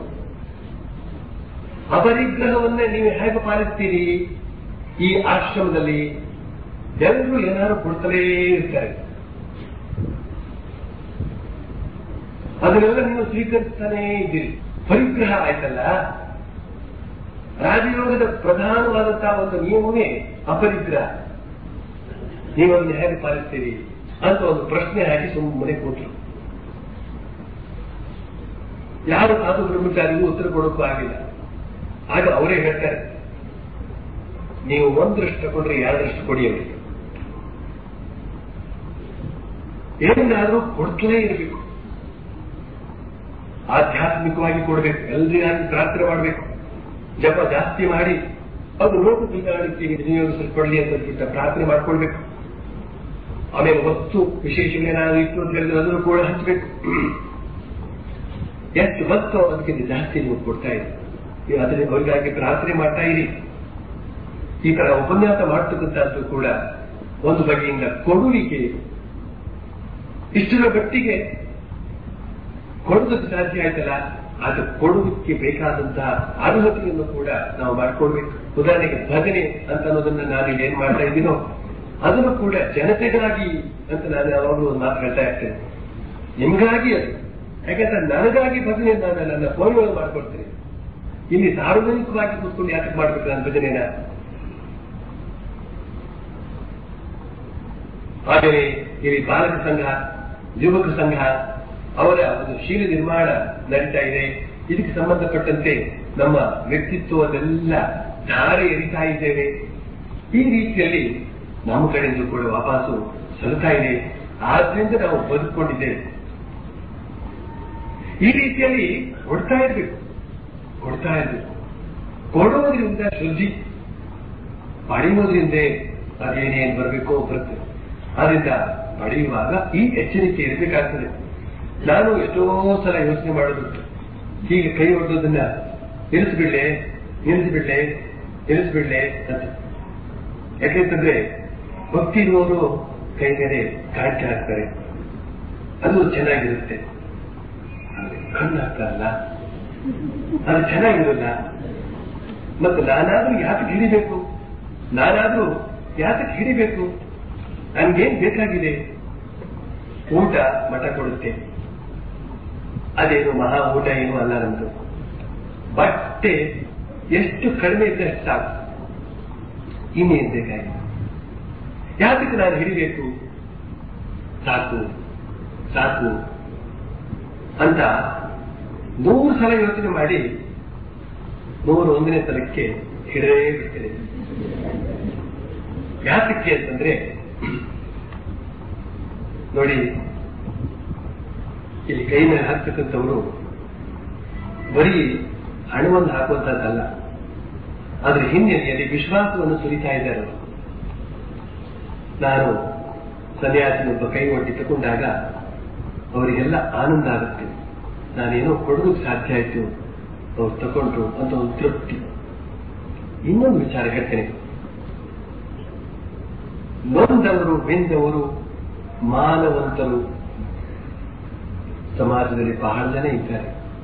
ಅಪರಿಗ್ರಹವನ್ನೇ ನೀವು ಹೇಗೆ ಪಾಲಿಸ್ತೀರಿ ಈ ಆಶ್ರಮದಲ್ಲಿ ಎಲ್ಲರೂ ಏನಾದ್ರು ಕೊಡ್ತಲೇ ಇರ್ತಾರೆ ಅದನ್ನೆಲ್ಲ ನೀವು ಸ್ವೀಕರಿಸ್ತಾನೇ ಇದ್ದೀರಿ ಪರಿಗ್ರಹ ಆಯ್ತಲ್ಲ ರಾಜಯೋಗದ ಪ್ರಧಾನವಾದಂತಹ ಒಂದು ನಿಯಮವೇ ಅಪರಿಗ್ರಹ ನೀವೊಂದು ಹೇಗೆ ಪಾಲಿಸ್ತೀರಿ ಅಂತ ಒಂದು ಪ್ರಶ್ನೆ ಹಾಕಿ ಸುಮ್ಮನೆ ಕೂತರು ಯಾರು ಸಾಧು ಬ್ರಹ್ಮಚಾರಿಗೂ ಉತ್ತರ ಕೊಡೋಕ್ಕೂ ಆಗಿಲ್ಲ ಆಗ ಅವರೇ ಹೇಳ್ತಾರೆ ನೀವು ಒಂದರಷ್ಟು ತಗೊಂಡ್ರೆ ಎರಡರಷ್ಟು ಕೊಡಿ ಅವರಿಗೆ ಏನನ್ನಾದ್ರೂ ಕೊಡ್ತಲೇ ಇರಬೇಕು ಆಧ್ಯಾತ್ಮಿಕವಾಗಿ ಕೊಡಬೇಕು ಎಲ್ರಿಗಾಗಿ ಪ್ರಾರ್ಥನೆ ಮಾಡಬೇಕು ಜಪ ಜಾಸ್ತಿ ಮಾಡಿ ಅದು ಲೋಕ ಕಲ್ಯಾಣಕ್ಕೆ ವಿನಿಯೋಗಿಸಲ್ಪಡಲಿ ಅಂತ ಬಿಟ್ಟ ಪ್ರಾರ್ಥನೆ ಮಾಡ್ಕೊಳ್ಬೇಕು ಆಮೇಲೆ ವಸ್ತು ವಿಶೇಷಗಳೇನಾದ್ರು ಇತ್ತು ಅಂತ ಹೇಳಿದ್ರೆ ಅದನ್ನು ಕೂಡ ಹಂಚಬೇಕು ಎಷ್ಟು ವಸ್ತು ಅದಕ್ಕಿಂತ ಜಾಸ್ತಿ ನೀವು ಕೊಡ್ತಾ ಇರಿ ನೀವು ಅದನ್ನ ಅವರಿಗಾಗಿ ಪ್ರಾರ್ಥನೆ ಮಾಡ್ತಾ ಇರಿ ಈ ತರ ಉಪನ್ಯಾಸ ಮಾಡ್ತಕ್ಕಂಥದ್ದು ಕೂಡ ಒಂದು ಬಗೆಯಿಂದ ಕೊಡುವಿಕೆ ಇಷ್ಟರ ಮಟ್ಟಿಗೆ ಕೊಡೋದಕ್ಕೆ ಸಾಧ್ಯ ಆಯ್ತಲ್ಲ ಅದು ಕೊಡೋದಕ್ಕೆ ಬೇಕಾದಂತಹ ಅರ್ಹತೆಯನ್ನು ಕೂಡ ನಾವು ಮಾಡ್ಕೊಳ್ಬೇಕು ಉದಾಹರಣೆಗೆ ಭಜನೆ ಅಂತ ಅನ್ನೋದನ್ನ ನಾನು ಇಲ್ಲಿ ಏನ್ ಮಾಡ್ತಾ ಇದ್ದೀನೋ ಅದನ್ನು ಕೂಡ ಜನತೆಗಾಗಿ ಅಂತ ನಾನು ಯಾವಾಗಲೂ ಒಂದು ಮಾತು ಹೇಳ್ತಾ ಇರ್ತೇನೆ ನಿಮ್ಗಾಗಿ ಅದು ಯಾಕಂದ್ರೆ ನನಗಾಗಿ ಭಜನೆ ನಾನು ನನ್ನ ಫೋನ್ ಒಳಗೆ ಮಾಡ್ಕೊಳ್ತೇನೆ ಇಲ್ಲಿ ಸಾರ್ವಜನಿಕವಾಗಿ ಕೂತ್ಕೊಂಡು ಯಾಕೆ ಮಾಡ್ಬೇಕು ನಾನು ಭಜನೆನ ಹಾಗೆಯೇ ಇಲ್ಲಿ ಬಾಲಕ ಸಂಘ ಯುವಕ ಸಂಘ ಅವರ ಒಂದು ಶೀಲ ನಿರ್ಮಾಣ ನಡೀತಾ ಇದೆ ಇದಕ್ಕೆ ಸಂಬಂಧಪಟ್ಟಂತೆ ನಮ್ಮ ವ್ಯಕ್ತಿತ್ವದೆಲ್ಲ ಧಾರೆ ಎರಿತಾ ಇದ್ದೇವೆ ಈ ರೀತಿಯಲ್ಲಿ ನಮ್ಮ ಕಡೆಯಿಂದ ಕೂಡ ವಾಪಸ್ಸು ಸಲ್ತಾ ಇದೆ ಆದ್ರಿಂದ ನಾವು ಬದುಕೊಂಡಿದ್ದೇವೆ ಈ ರೀತಿಯಲ್ಲಿ ಕೊಡ್ತಾ ಇರ್ಬೇಕು ಕೊಡ್ತಾ ಇರ್ಬೇಕು ಕೊಡುವುದರಿಂದ ಶುದ್ಧಿ ಪಡೆಯುವುದರಿಂದ ಅದೇನೇನು ಬರಬೇಕೋ ಬರುತ್ತೆ ಆದ್ರಿಂದ ಪಡೆಯುವಾಗ ಈ ಎಚ್ಚರಿಕೆ ಇರಬೇಕಾಗ್ತದೆ ನಾನು ಎಷ್ಟೋ ಸಲ ಯೋಚನೆ ಮಾಡೋದು ಹೀಗೆ ಕೈ ಹೊಡೆದೋದನ್ನ ನಿಲ್ಲಿಸ್ಬಿಡ್ಲೆ ನಿಲ್ಲಿಸ್ಬಿಡ್ಲೆ ನಿಲ್ಲಿಸ್ಬಿಡ್ಲೆ ಅಂತ ಯಾಕೆಂತಂದ್ರೆ ಭಕ್ತಿ ಇರುವವರು ಕೈ ಮೇಲೆ ಕಾಣಿಕೆ ಹಾಕ್ತಾರೆ ಅದು ಚೆನ್ನಾಗಿರುತ್ತೆ ಆದ್ರೆ ಕಣ್ಣು ಹಾಕ್ತಾರಲ್ಲ ಅದು ಚೆನ್ನಾಗಿರಲ್ಲ ಮತ್ತೆ ನಾನಾದ್ರೂ ಯಾತಕ್ಕೆ ಹಿಡಿಬೇಕು ನಾನಾದ್ರೂ ಯಾತಕ್ಕೆ ಹಿಡಿಬೇಕು ನನ್ಗೇನ್ ಬೇಕಾಗಿದೆ ಊಟ ಮಠ ಕೊಡುತ್ತೆ ಅದೇನು ಮಹಾ ಊಟ ಏನು ಅಲ್ಲ ನಮ್ದು ಬಟ್ಟೆ ಎಷ್ಟು ಕಡಿಮೆ ಇದ್ರೆ ಅಷ್ಟು ಸಾಕು ಇನ್ನೇನ್ ಬೇಕಾಗಿದೆ ಯಾತಕ್ಕೆ ನಾನು ಹಿಡಿಬೇಕು ಸಾಕು ಸಾಕು ಅಂತ ನೂರು ಸಲ ಯೋಚನೆ ಮಾಡಿ ನೂರು ಒಂದನೇ ಸಲಕ್ಕೆ ಹಿಡದೇ ಬಿಡ್ತೇನೆ ಯಾತಕ್ಕೆ ಅಂತಂದ್ರೆ ನೋಡಿ ಇಲ್ಲಿ ಕೈ ಮೇಲೆ ಹಾಕ್ತಕ್ಕಂಥವರು ಬರೀ ಹಣವನ್ನು ಹಾಕುವಂತದ್ದಲ್ಲ ಅದ್ರ ಹಿನ್ನೆಲೆಯಲ್ಲಿ ವಿಶ್ವಾಸವನ್ನು ಸುರಿತಾ ಇದ್ದಾರೆ ಅವರು. ನಾನು ಸನ್ಯಾಸಿನೊಬ್ಬ ಕೈ ಒಟ್ಟಿ ತಗೊಂಡಾಗ ಅವರಿಗೆಲ್ಲ ಆನಂದ ಆಗುತ್ತೆ ನಾನೇನೋ ಕೊಡೋದಕ್ಕೆ ಸಾಧ್ಯ ಆಯ್ತು ಅವ್ರು ತಗೊಂಡ್ರು ಅಂತ ಒಂದು ತೃಪ್ತಿ ಇನ್ನೊಂದು ವಿಚಾರ ಹೇಳ್ತೇನೆ ನೊಂದವರು ಬೆಂದವರು ಮಾನವಂತರು ಸಮಾಜದಲ್ಲಿ ಬಹಳ ಜನ ಇದ್ದಾರೆ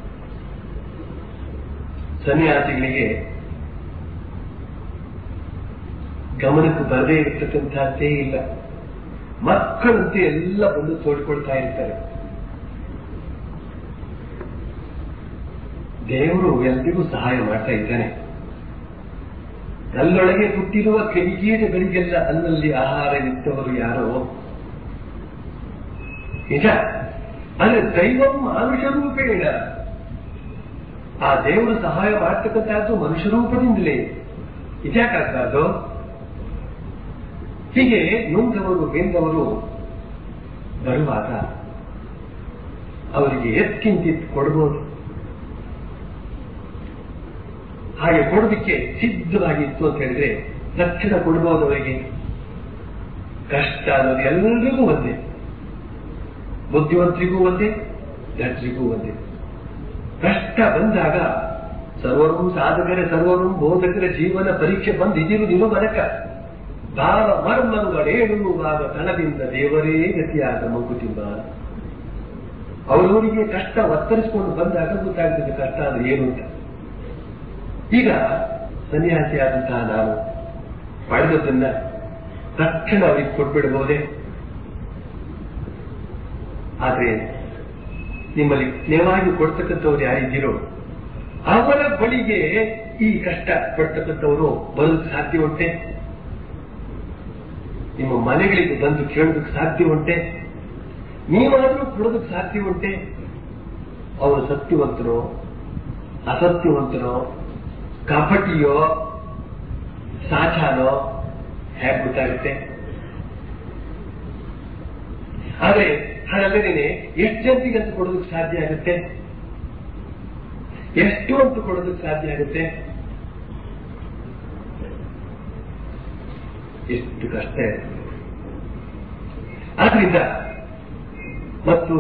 ಸನ್ಯಾಸಿಗಳಿಗೆ ಗಮನಕ್ಕೆ ಬರದೇ ಇರತಕ್ಕಂಥದ್ದೇ ಇಲ್ಲ ಮಕ್ಕಳಂತೆ ಎಲ್ಲ ಬಂದು ತೋಡ್ಕೊಳ್ತಾ ಇರ್ತಾರೆ ದೇವರು ಎಲ್ರಿಗೂ ಸಹಾಯ ಮಾಡ್ತಾ ಇದ್ದಾನೆ ಅಲ್ಲೊಳಗೆ ಹುಟ್ಟಿರುವ ಕೈಗೀರಗಳಿಗೆಲ್ಲ ಅಲ್ಲಲ್ಲಿ ಆಹಾರವಿದ್ದವರು ಯಾರೋ ನಿಜ ಅಂದ್ರೆ ದೈವಂ ಮಾನುಷ ರೂಪೇಣ ಆ ದೇವರು ಸಹಾಯ ಮಾಡ್ತಕ್ಕಂಥದ್ದು ಮನುಷ್ಯ ರೂಪದಿಂದಲೇ ಇದ್ಯಾಕಾಗ್ತದ್ದು ಹೀಗೆ ನೊಂದವರು ಬೆಂದವರು ಬರುವಾಗ ಅವರಿಗೆ ಎತ್ಕಿಂಚಿತ್ ಕೊಡ್ಬೋದು ಹಾಗೆ ಕೊಡೋದಕ್ಕೆ ಸಿದ್ಧವಾಗಿತ್ತು ಅಂತ ಹೇಳಿದ್ರೆ ತಕ್ಷಣ ಕೊಡ್ಬೋದು ಅವರಿಗೆ ಕಷ್ಟ ಅನ್ನೋದು ಎಲ್ಲರಿಗೂ ಒಂದೇ ಬುದ್ಧಿವಂತರಿಗೂ ಒಂದೇ ದಡ್ರಿಗೂ ಒಂದೇ ಕಷ್ಟ ಬಂದಾಗ ಸರ್ವರು ಸಾಧಕರ ಸರ್ವರು ಬೋಧಕರ ಜೀವನ ಪರೀಕ್ಷೆ ಬಂದು ಇದಿರುವುದಿನ್ನು ಮನಕ ಭಾವ ಮರ್ಮನುಗಳೇಳುವಾಗ ತಳದಿಂದ ದೇವರೇ ಗತಿಯಾದ ಮಂಕುತಿಮ್ಮ ಅವರವರಿಗೆ ಕಷ್ಟ ಒತ್ತರಿಸಿಕೊಂಡು ಬಂದಾಗ ಗೊತ್ತಾಗ್ತದೆ ಕಷ್ಟ ಅಂದ್ರೆ ಏನು ಅಂತ ಈಗ ಸನ್ಯಾಸಿಯಾದಂತಹ ನಾನು ಪಡೆದದ್ದನ್ನ ತಕ್ಷಣ ಅವರಿಗೆ ಕೊಟ್ಬಿಡಬಹುದೇ ಆದ್ರೆ ನಿಮ್ಮಲ್ಲಿ ನೇರವಾಗಿ ಕೊಡ್ತಕ್ಕಂಥವ್ರು ಯಾರಿದ್ದೀರೋ ಅವರ ಬಳಿಗೆ ಈ ಕಷ್ಟ ಪಡ್ತಕ್ಕಂಥವರು ಬರೋದಕ್ಕೆ ಸಾಧ್ಯ ಉಂಟೆ ನಿಮ್ಮ ಮನೆಗಳಿಗೆ ಬಂದು ಕೇಳೋದಕ್ಕೆ ಸಾಧ್ಯ ಉಂಟೆ ನೀವಾದರೂ ಕೊಡೋದಕ್ಕೆ ಸಾಧ್ಯ ಉಂಟೆ ಅವರು ಸತ್ಯವಂತನೋ ಅಸತ್ಯವಂತನೋ ಕಪಟಿಯೋ ಸಾಚಾನೋ ಹೇಗೆ ಗೊತ್ತಾಗುತ್ತೆ ಆದ್ರೆ ಹಾಗಾದ್ರೆ ಎಷ್ಟು ಜನರಿಗೆ ಅಂತ ಕೊಡೋದಕ್ಕೆ ಸಾಧ್ಯ ಆಗುತ್ತೆ ಎಷ್ಟು ಅಂತ ಕೊಡೋದಕ್ಕೆ ಸಾಧ್ಯ ಆಗುತ್ತೆ ಎಷ್ಟು ಕಷ್ಟ ಇದೆ ಆದ್ರಿಂದ ಮತ್ತು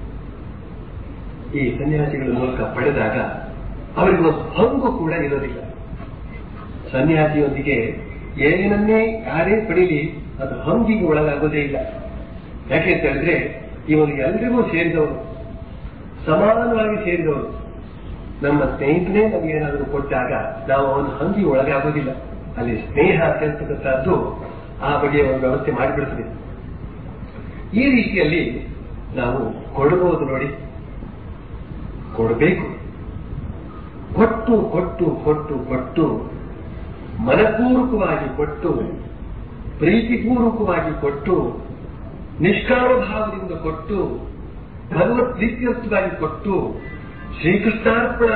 ಈ ಸನ್ಯಾಸಿಗಳ ಮೂಲಕ ಪಡೆದಾಗ ಅವರಿಗೆ ಒಂದು ಹಂಗು ಕೂಡ ಇರೋದಿಲ್ಲ ಸನ್ಯಾಸಿಯೊಂದಿಗೆ ಏನನ್ನೇ ಯಾರೇ ಪಡೀಲಿ ಅದು ಹಂಗಿಗೆ ಒಳಗಾಗೋದೇ ಇಲ್ಲ ಯಾಕೆ ಅಂತ ಹೇಳಿದ್ರೆ ಇವನಿಗೆ ಎಲ್ರಿಗೂ ಸೇರಿದವರು ಸಮಾನವಾಗಿ ಸೇರಿದವರು ನಮ್ಮ ಸ್ನೇಹಿತನೇ ನಮಗೇನಾದರೂ ಕೊಟ್ಟಾಗ ನಾವು ಅವನು ಹಂಗಿ ಒಳಗಾಗೋದಿಲ್ಲ ಅಲ್ಲಿ ಸ್ನೇಹ ಅಂತಕ್ಕಂಥದ್ದು ಆ ಬಗೆಯ ಒಂದು ವ್ಯವಸ್ಥೆ ಮಾಡಿಬಿಡ್ತದೆ ಈ ರೀತಿಯಲ್ಲಿ ನಾವು ಕೊಡಬಹುದು ನೋಡಿ ಕೊಡಬೇಕು ಕೊಟ್ಟು ಕೊಟ್ಟು ಕೊಟ್ಟು ಕೊಟ್ಟು ಮನಪೂರ್ವಕವಾಗಿ ಕೊಟ್ಟು ಪ್ರೀತಿಪೂರ್ವಕವಾಗಿ ಕೊಟ್ಟು ನಿಷ್ಕಾಮ ಭಾವದಿಂದ ಕೊಟ್ಟು ಭಗವತ್ ಪ್ರೀತ್ಯರ್ಥವಾಗಿ ಕೊಟ್ಟು ಶ್ರೀಕೃಷ್ಣಾರ್ಪಣ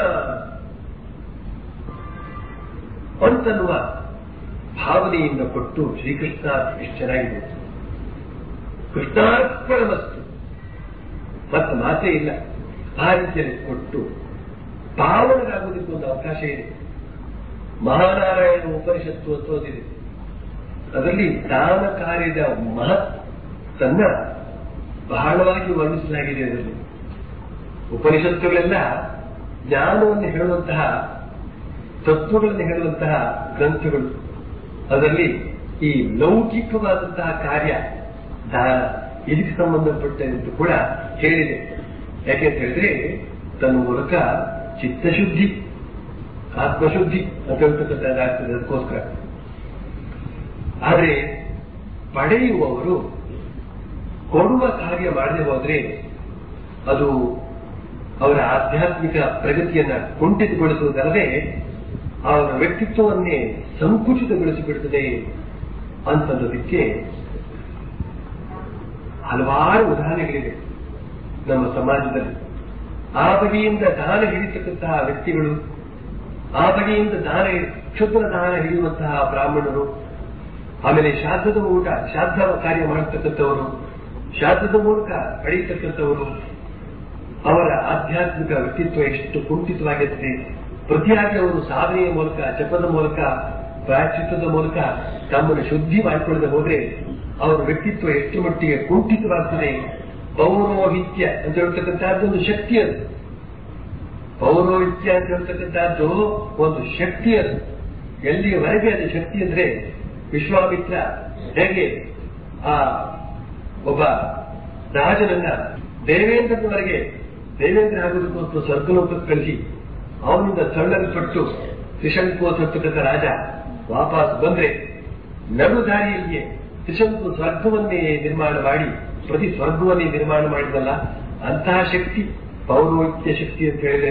ಅಂತನ್ನುವ ಭಾವನೆಯಿಂದ ಕೊಟ್ಟು ಶ್ರೀಕೃಷ್ಣ ಎಷ್ಟು ಚೆನ್ನಾಗಿದೆ ಕೃಷ್ಣಾರ್ಪಣ ವಸ್ತು ಮತ್ತೆ ಮಾತೇ ಇಲ್ಲ ಆ ರೀತಿಯಲ್ಲಿ ಕೊಟ್ಟು ಪಾವನರಾಗುವುದಕ್ಕೆ ಒಂದು ಅವಕಾಶ ಇದೆ ಮಹಾನಾರಾಯಣ ಉಪನಿಷತ್ತು ಅಂತ ಓದಿದೆ ಅದರಲ್ಲಿ ದಾನ ಕಾರ್ಯದ ಮಹತ್ತನ್ನ ಬಹಳವಾಗಿ ವರ್ಣಿಸಲಾಗಿದೆ ಅದರಲ್ಲಿ ಉಪನಿಷತ್ತುಗಳೆಲ್ಲ ಜ್ಞಾನವನ್ನು ಹೇಳುವಂತಹ ತತ್ವಗಳನ್ನು ಹೇಳುವಂತಹ ಗ್ರಂಥಗಳು ಅದರಲ್ಲಿ ಈ ಲೌಕಿಕವಾದಂತಹ ಕಾರ್ಯ ದಾನ ಇದಕ್ಕೆ ಸಂಬಂಧಪಟ್ಟಂತೆ ಕೂಡ ಹೇಳಿದೆ ಯಾಕೆ ಅಂತ ಹೇಳಿದ್ರೆ ತನ್ನ ಮೂಲಕ ಚಿತ್ತಶುದ್ಧಿ ಆತ್ಮಶುದ್ಧಿ ಅಂತ ಹೇಳ್ತಕ್ಕಂಥದ್ದಾಗ್ತದೆ ಅದಕ್ಕೋಸ್ಕರ ಆದರೆ ಪಡೆಯುವವರು ಕೊಡುವ ಕಾರ್ಯ ಮಾಡದೆ ಹೋದ್ರೆ ಅದು ಅವರ ಆಧ್ಯಾತ್ಮಿಕ ಪ್ರಗತಿಯನ್ನ ಕುಂಠಿತಗೊಳಿಸುವುದಲ್ಲದೆ ಅವರ ವ್ಯಕ್ತಿತ್ವವನ್ನೇ ಸಂಕುಚಿತಗೊಳಿಸಿಬಿಡುತ್ತದೆ ಅಂತನ್ನೋದಕ್ಕೆ ಹಲವಾರು ಉದಾಹರಣೆಗಳಿವೆ ನಮ್ಮ ಸಮಾಜದಲ್ಲಿ ಆ ಬಗೆಯಿಂದ ದಾನ ಹಿಡಿತಕ್ಕಂತಹ ವ್ಯಕ್ತಿಗಳು ಆ ಬಗೆಯಿಂದ ದಾನ ಕ್ಷುದ್ರ ದಾನ ಹಿಡಿಯುವಂತಹ ಬ್ರಾಹ್ಮಣರು ಆಮೇಲೆ ಶ್ರಾದ್ದದ ಊಟ ಶ್ರಾದ್ದ ಕಾರ್ಯ ಮಾಡತಕ್ಕಂಥವರು ಶ್ರಾದ್ದದ ಮೂಲಕ ಪಡೆಯತಕ್ಕಂಥವರು ಅವರ ಆಧ್ಯಾತ್ಮಿಕ ವ್ಯಕ್ತಿತ್ವ ಎಷ್ಟು ಕುಂಠಿತವಾಗಿರುತ್ತೆ ಪ್ರತಿಯಾಗಿ ಅವರು ಸಾಧನೆಯ ಮೂಲಕ ಜಪದ ಮೂಲಕ ಪ್ರಾಯಶ್ಚಿತ್ತದ ಮೂಲಕ ತಮ್ಮನ್ನು ಶುದ್ಧಿ ಮಾಡಿಕೊಳ್ಳದೆ ಹೋದ್ರೆ ಅವರ ವ್ಯಕ್ತಿತ್ವ ಎಷ್ಟು ಮಟ್ಟಿಗೆ ಕುಂಠಿತವಾಗ್ತದೆ ಪೌರೋಹಿತ್ಯ ಅಂತ ಹೇಳ್ತಕ್ಕಂಥದ್ದು ಒಂದು ಶಕ್ತಿ ಅದು ಪೌರೋಹಿತ್ಯ ಅಂತ ಹೇಳ್ತಕ್ಕಂಥದ್ದು ಒಂದು ಶಕ್ತಿ ಅದು ಎಲ್ಲಿಯವರೆಗೆ ಅದು ಶಕ್ತಿ ಅಂದ್ರೆ ವಿಶ್ವಾಮಿತ್ರ ಹೇಗೆ ಆ ಒಬ್ಬ ರಾಜನನ್ನ ದೇವೇಂದ್ರನವರೆಗೆ ದೇವೇಂದ್ರ ಆಗೋದಕ್ಕೋಸ್ಕರ ಸ್ವರ್ಗಲೋಕಕ್ಕೆ ಕಳಿಸಿ ಅವನಿಂದ ಸಳ್ಳಲ್ಪಟ್ಟು ತ್ರಿಶಂಕು ಅಂತಕ್ಕಂಥ ರಾಜ ವಾಪಸ್ ಬಂದ್ರೆ ನಡು ದಾರಿಯಲ್ಲಿಯೇ ತ್ರಿಶಂಕು ಸ್ವರ್ಗವನ್ನೇ ನಿರ್ಮಾಣ ಮಾಡಿ ಪ್ರತಿ ಸ್ವರ್ಗವನ್ನೇ ನಿರ್ಮಾಣ ಮಾಡಿದಲ್ಲ ಅಂತಹ ಶಕ್ತಿ ಪೌರೋಹಿತ್ಯ ಶಕ್ತಿ ಅಂತ ಹೇಳಿದ್ರೆ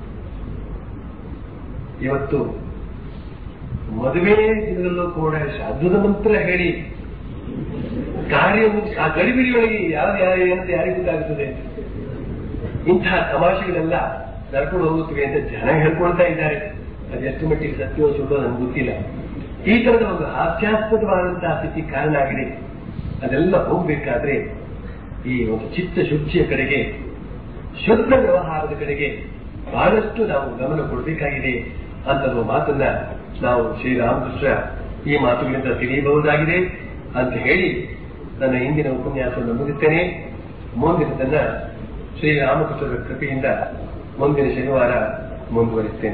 ಇವತ್ತು ಮದುವೆ ದಿನದಲ್ಲೂ ಕೂಡ ಶ್ರಾದ್ದದ ಮಂತ್ರ ಹೇಳಿ ಕಾರ್ಯ ಮುಗಿಸಿ ಆ ಗಡಿಬಿಡಿಯೊಳಗೆ ಯಾರು ಯಾರು ಏನಂತ ಯಾರಿಗೆ ಗೊತ್ತಾಗುತ್ತದೆ ಇಂತಹ ತಮಾಷೆಗಳೆಲ್ಲ ನಡ್ಕೊಂಡು ಹೋಗುತ್ತವೆ ಅಂತ ಜನ ಹೇಳ್ಕೊಳ್ತಾ ಇದ್ದಾರೆ ಅದು ಎಷ್ಟು ಮಟ್ಟಿಗೆ ಸತ್ಯವೋ ಸುಳ್ಳೋ ನನಗೆ ಗೊತ್ತಿಲ್ಲ ಈ ತರದ ಒಂದು ಹಾಸ್ಯಾಸ್ಪದವಾದಂತಹ ಸ್ಥಿತಿ ಕಾರಣ ಆಗಿದೆ ಅದೆಲ್ಲ ಹೋಗ್ಬೇಕಾದ್ರೆ ಈ ಒಂದು ಚಿತ್ತ ಶುಚಿಯ ಕಡೆಗೆ ಶುದ್ಧ ವ್ಯವಹಾರದ ಕಡೆಗೆ ಬಹಳಷ್ಟು ನಾವು ಗಮನ ಕೊಡಬೇಕಾಗಿದೆ ಅಂತ ಮಾತನ್ನ ನಾವು ಶ್ರೀರಾಮಕೃಷ್ಣ ಈ ಮಾತುಗಳಿಂದ ತಿಳಿಯಬಹುದಾಗಿದೆ ಅಂತ ಹೇಳಿ ನನ್ನ ಇಂದಿನ ಉಪನ್ಯಾಸವನ್ನು ಮುಗಿಸ್ತೇನೆ ಮುಂದಿನದನ್ನ ಶ್ರೀರಾಮಕೃಷ್ಣರ ಕೃಪೆಯಿಂದ ಮುಂದಿನ ಶನಿವಾರ ಮುಂದುವರಿಸ್ತೇನೆ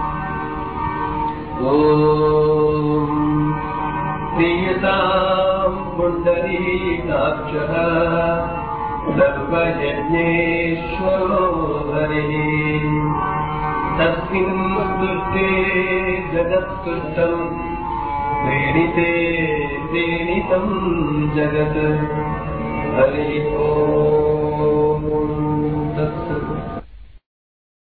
ಓಂ ಪ್ರಿಯತಾಂ ಪುಂಡರೀಕಾಕ್ಷಃ ಸರ್ವಯಜ್ಞೇಶ್ವರೋ ಹರಿः तस्मिन् दुष्टे जगत्तुष्टम् प्रेणिते प्रेणितम् जगत् हरिः ओम्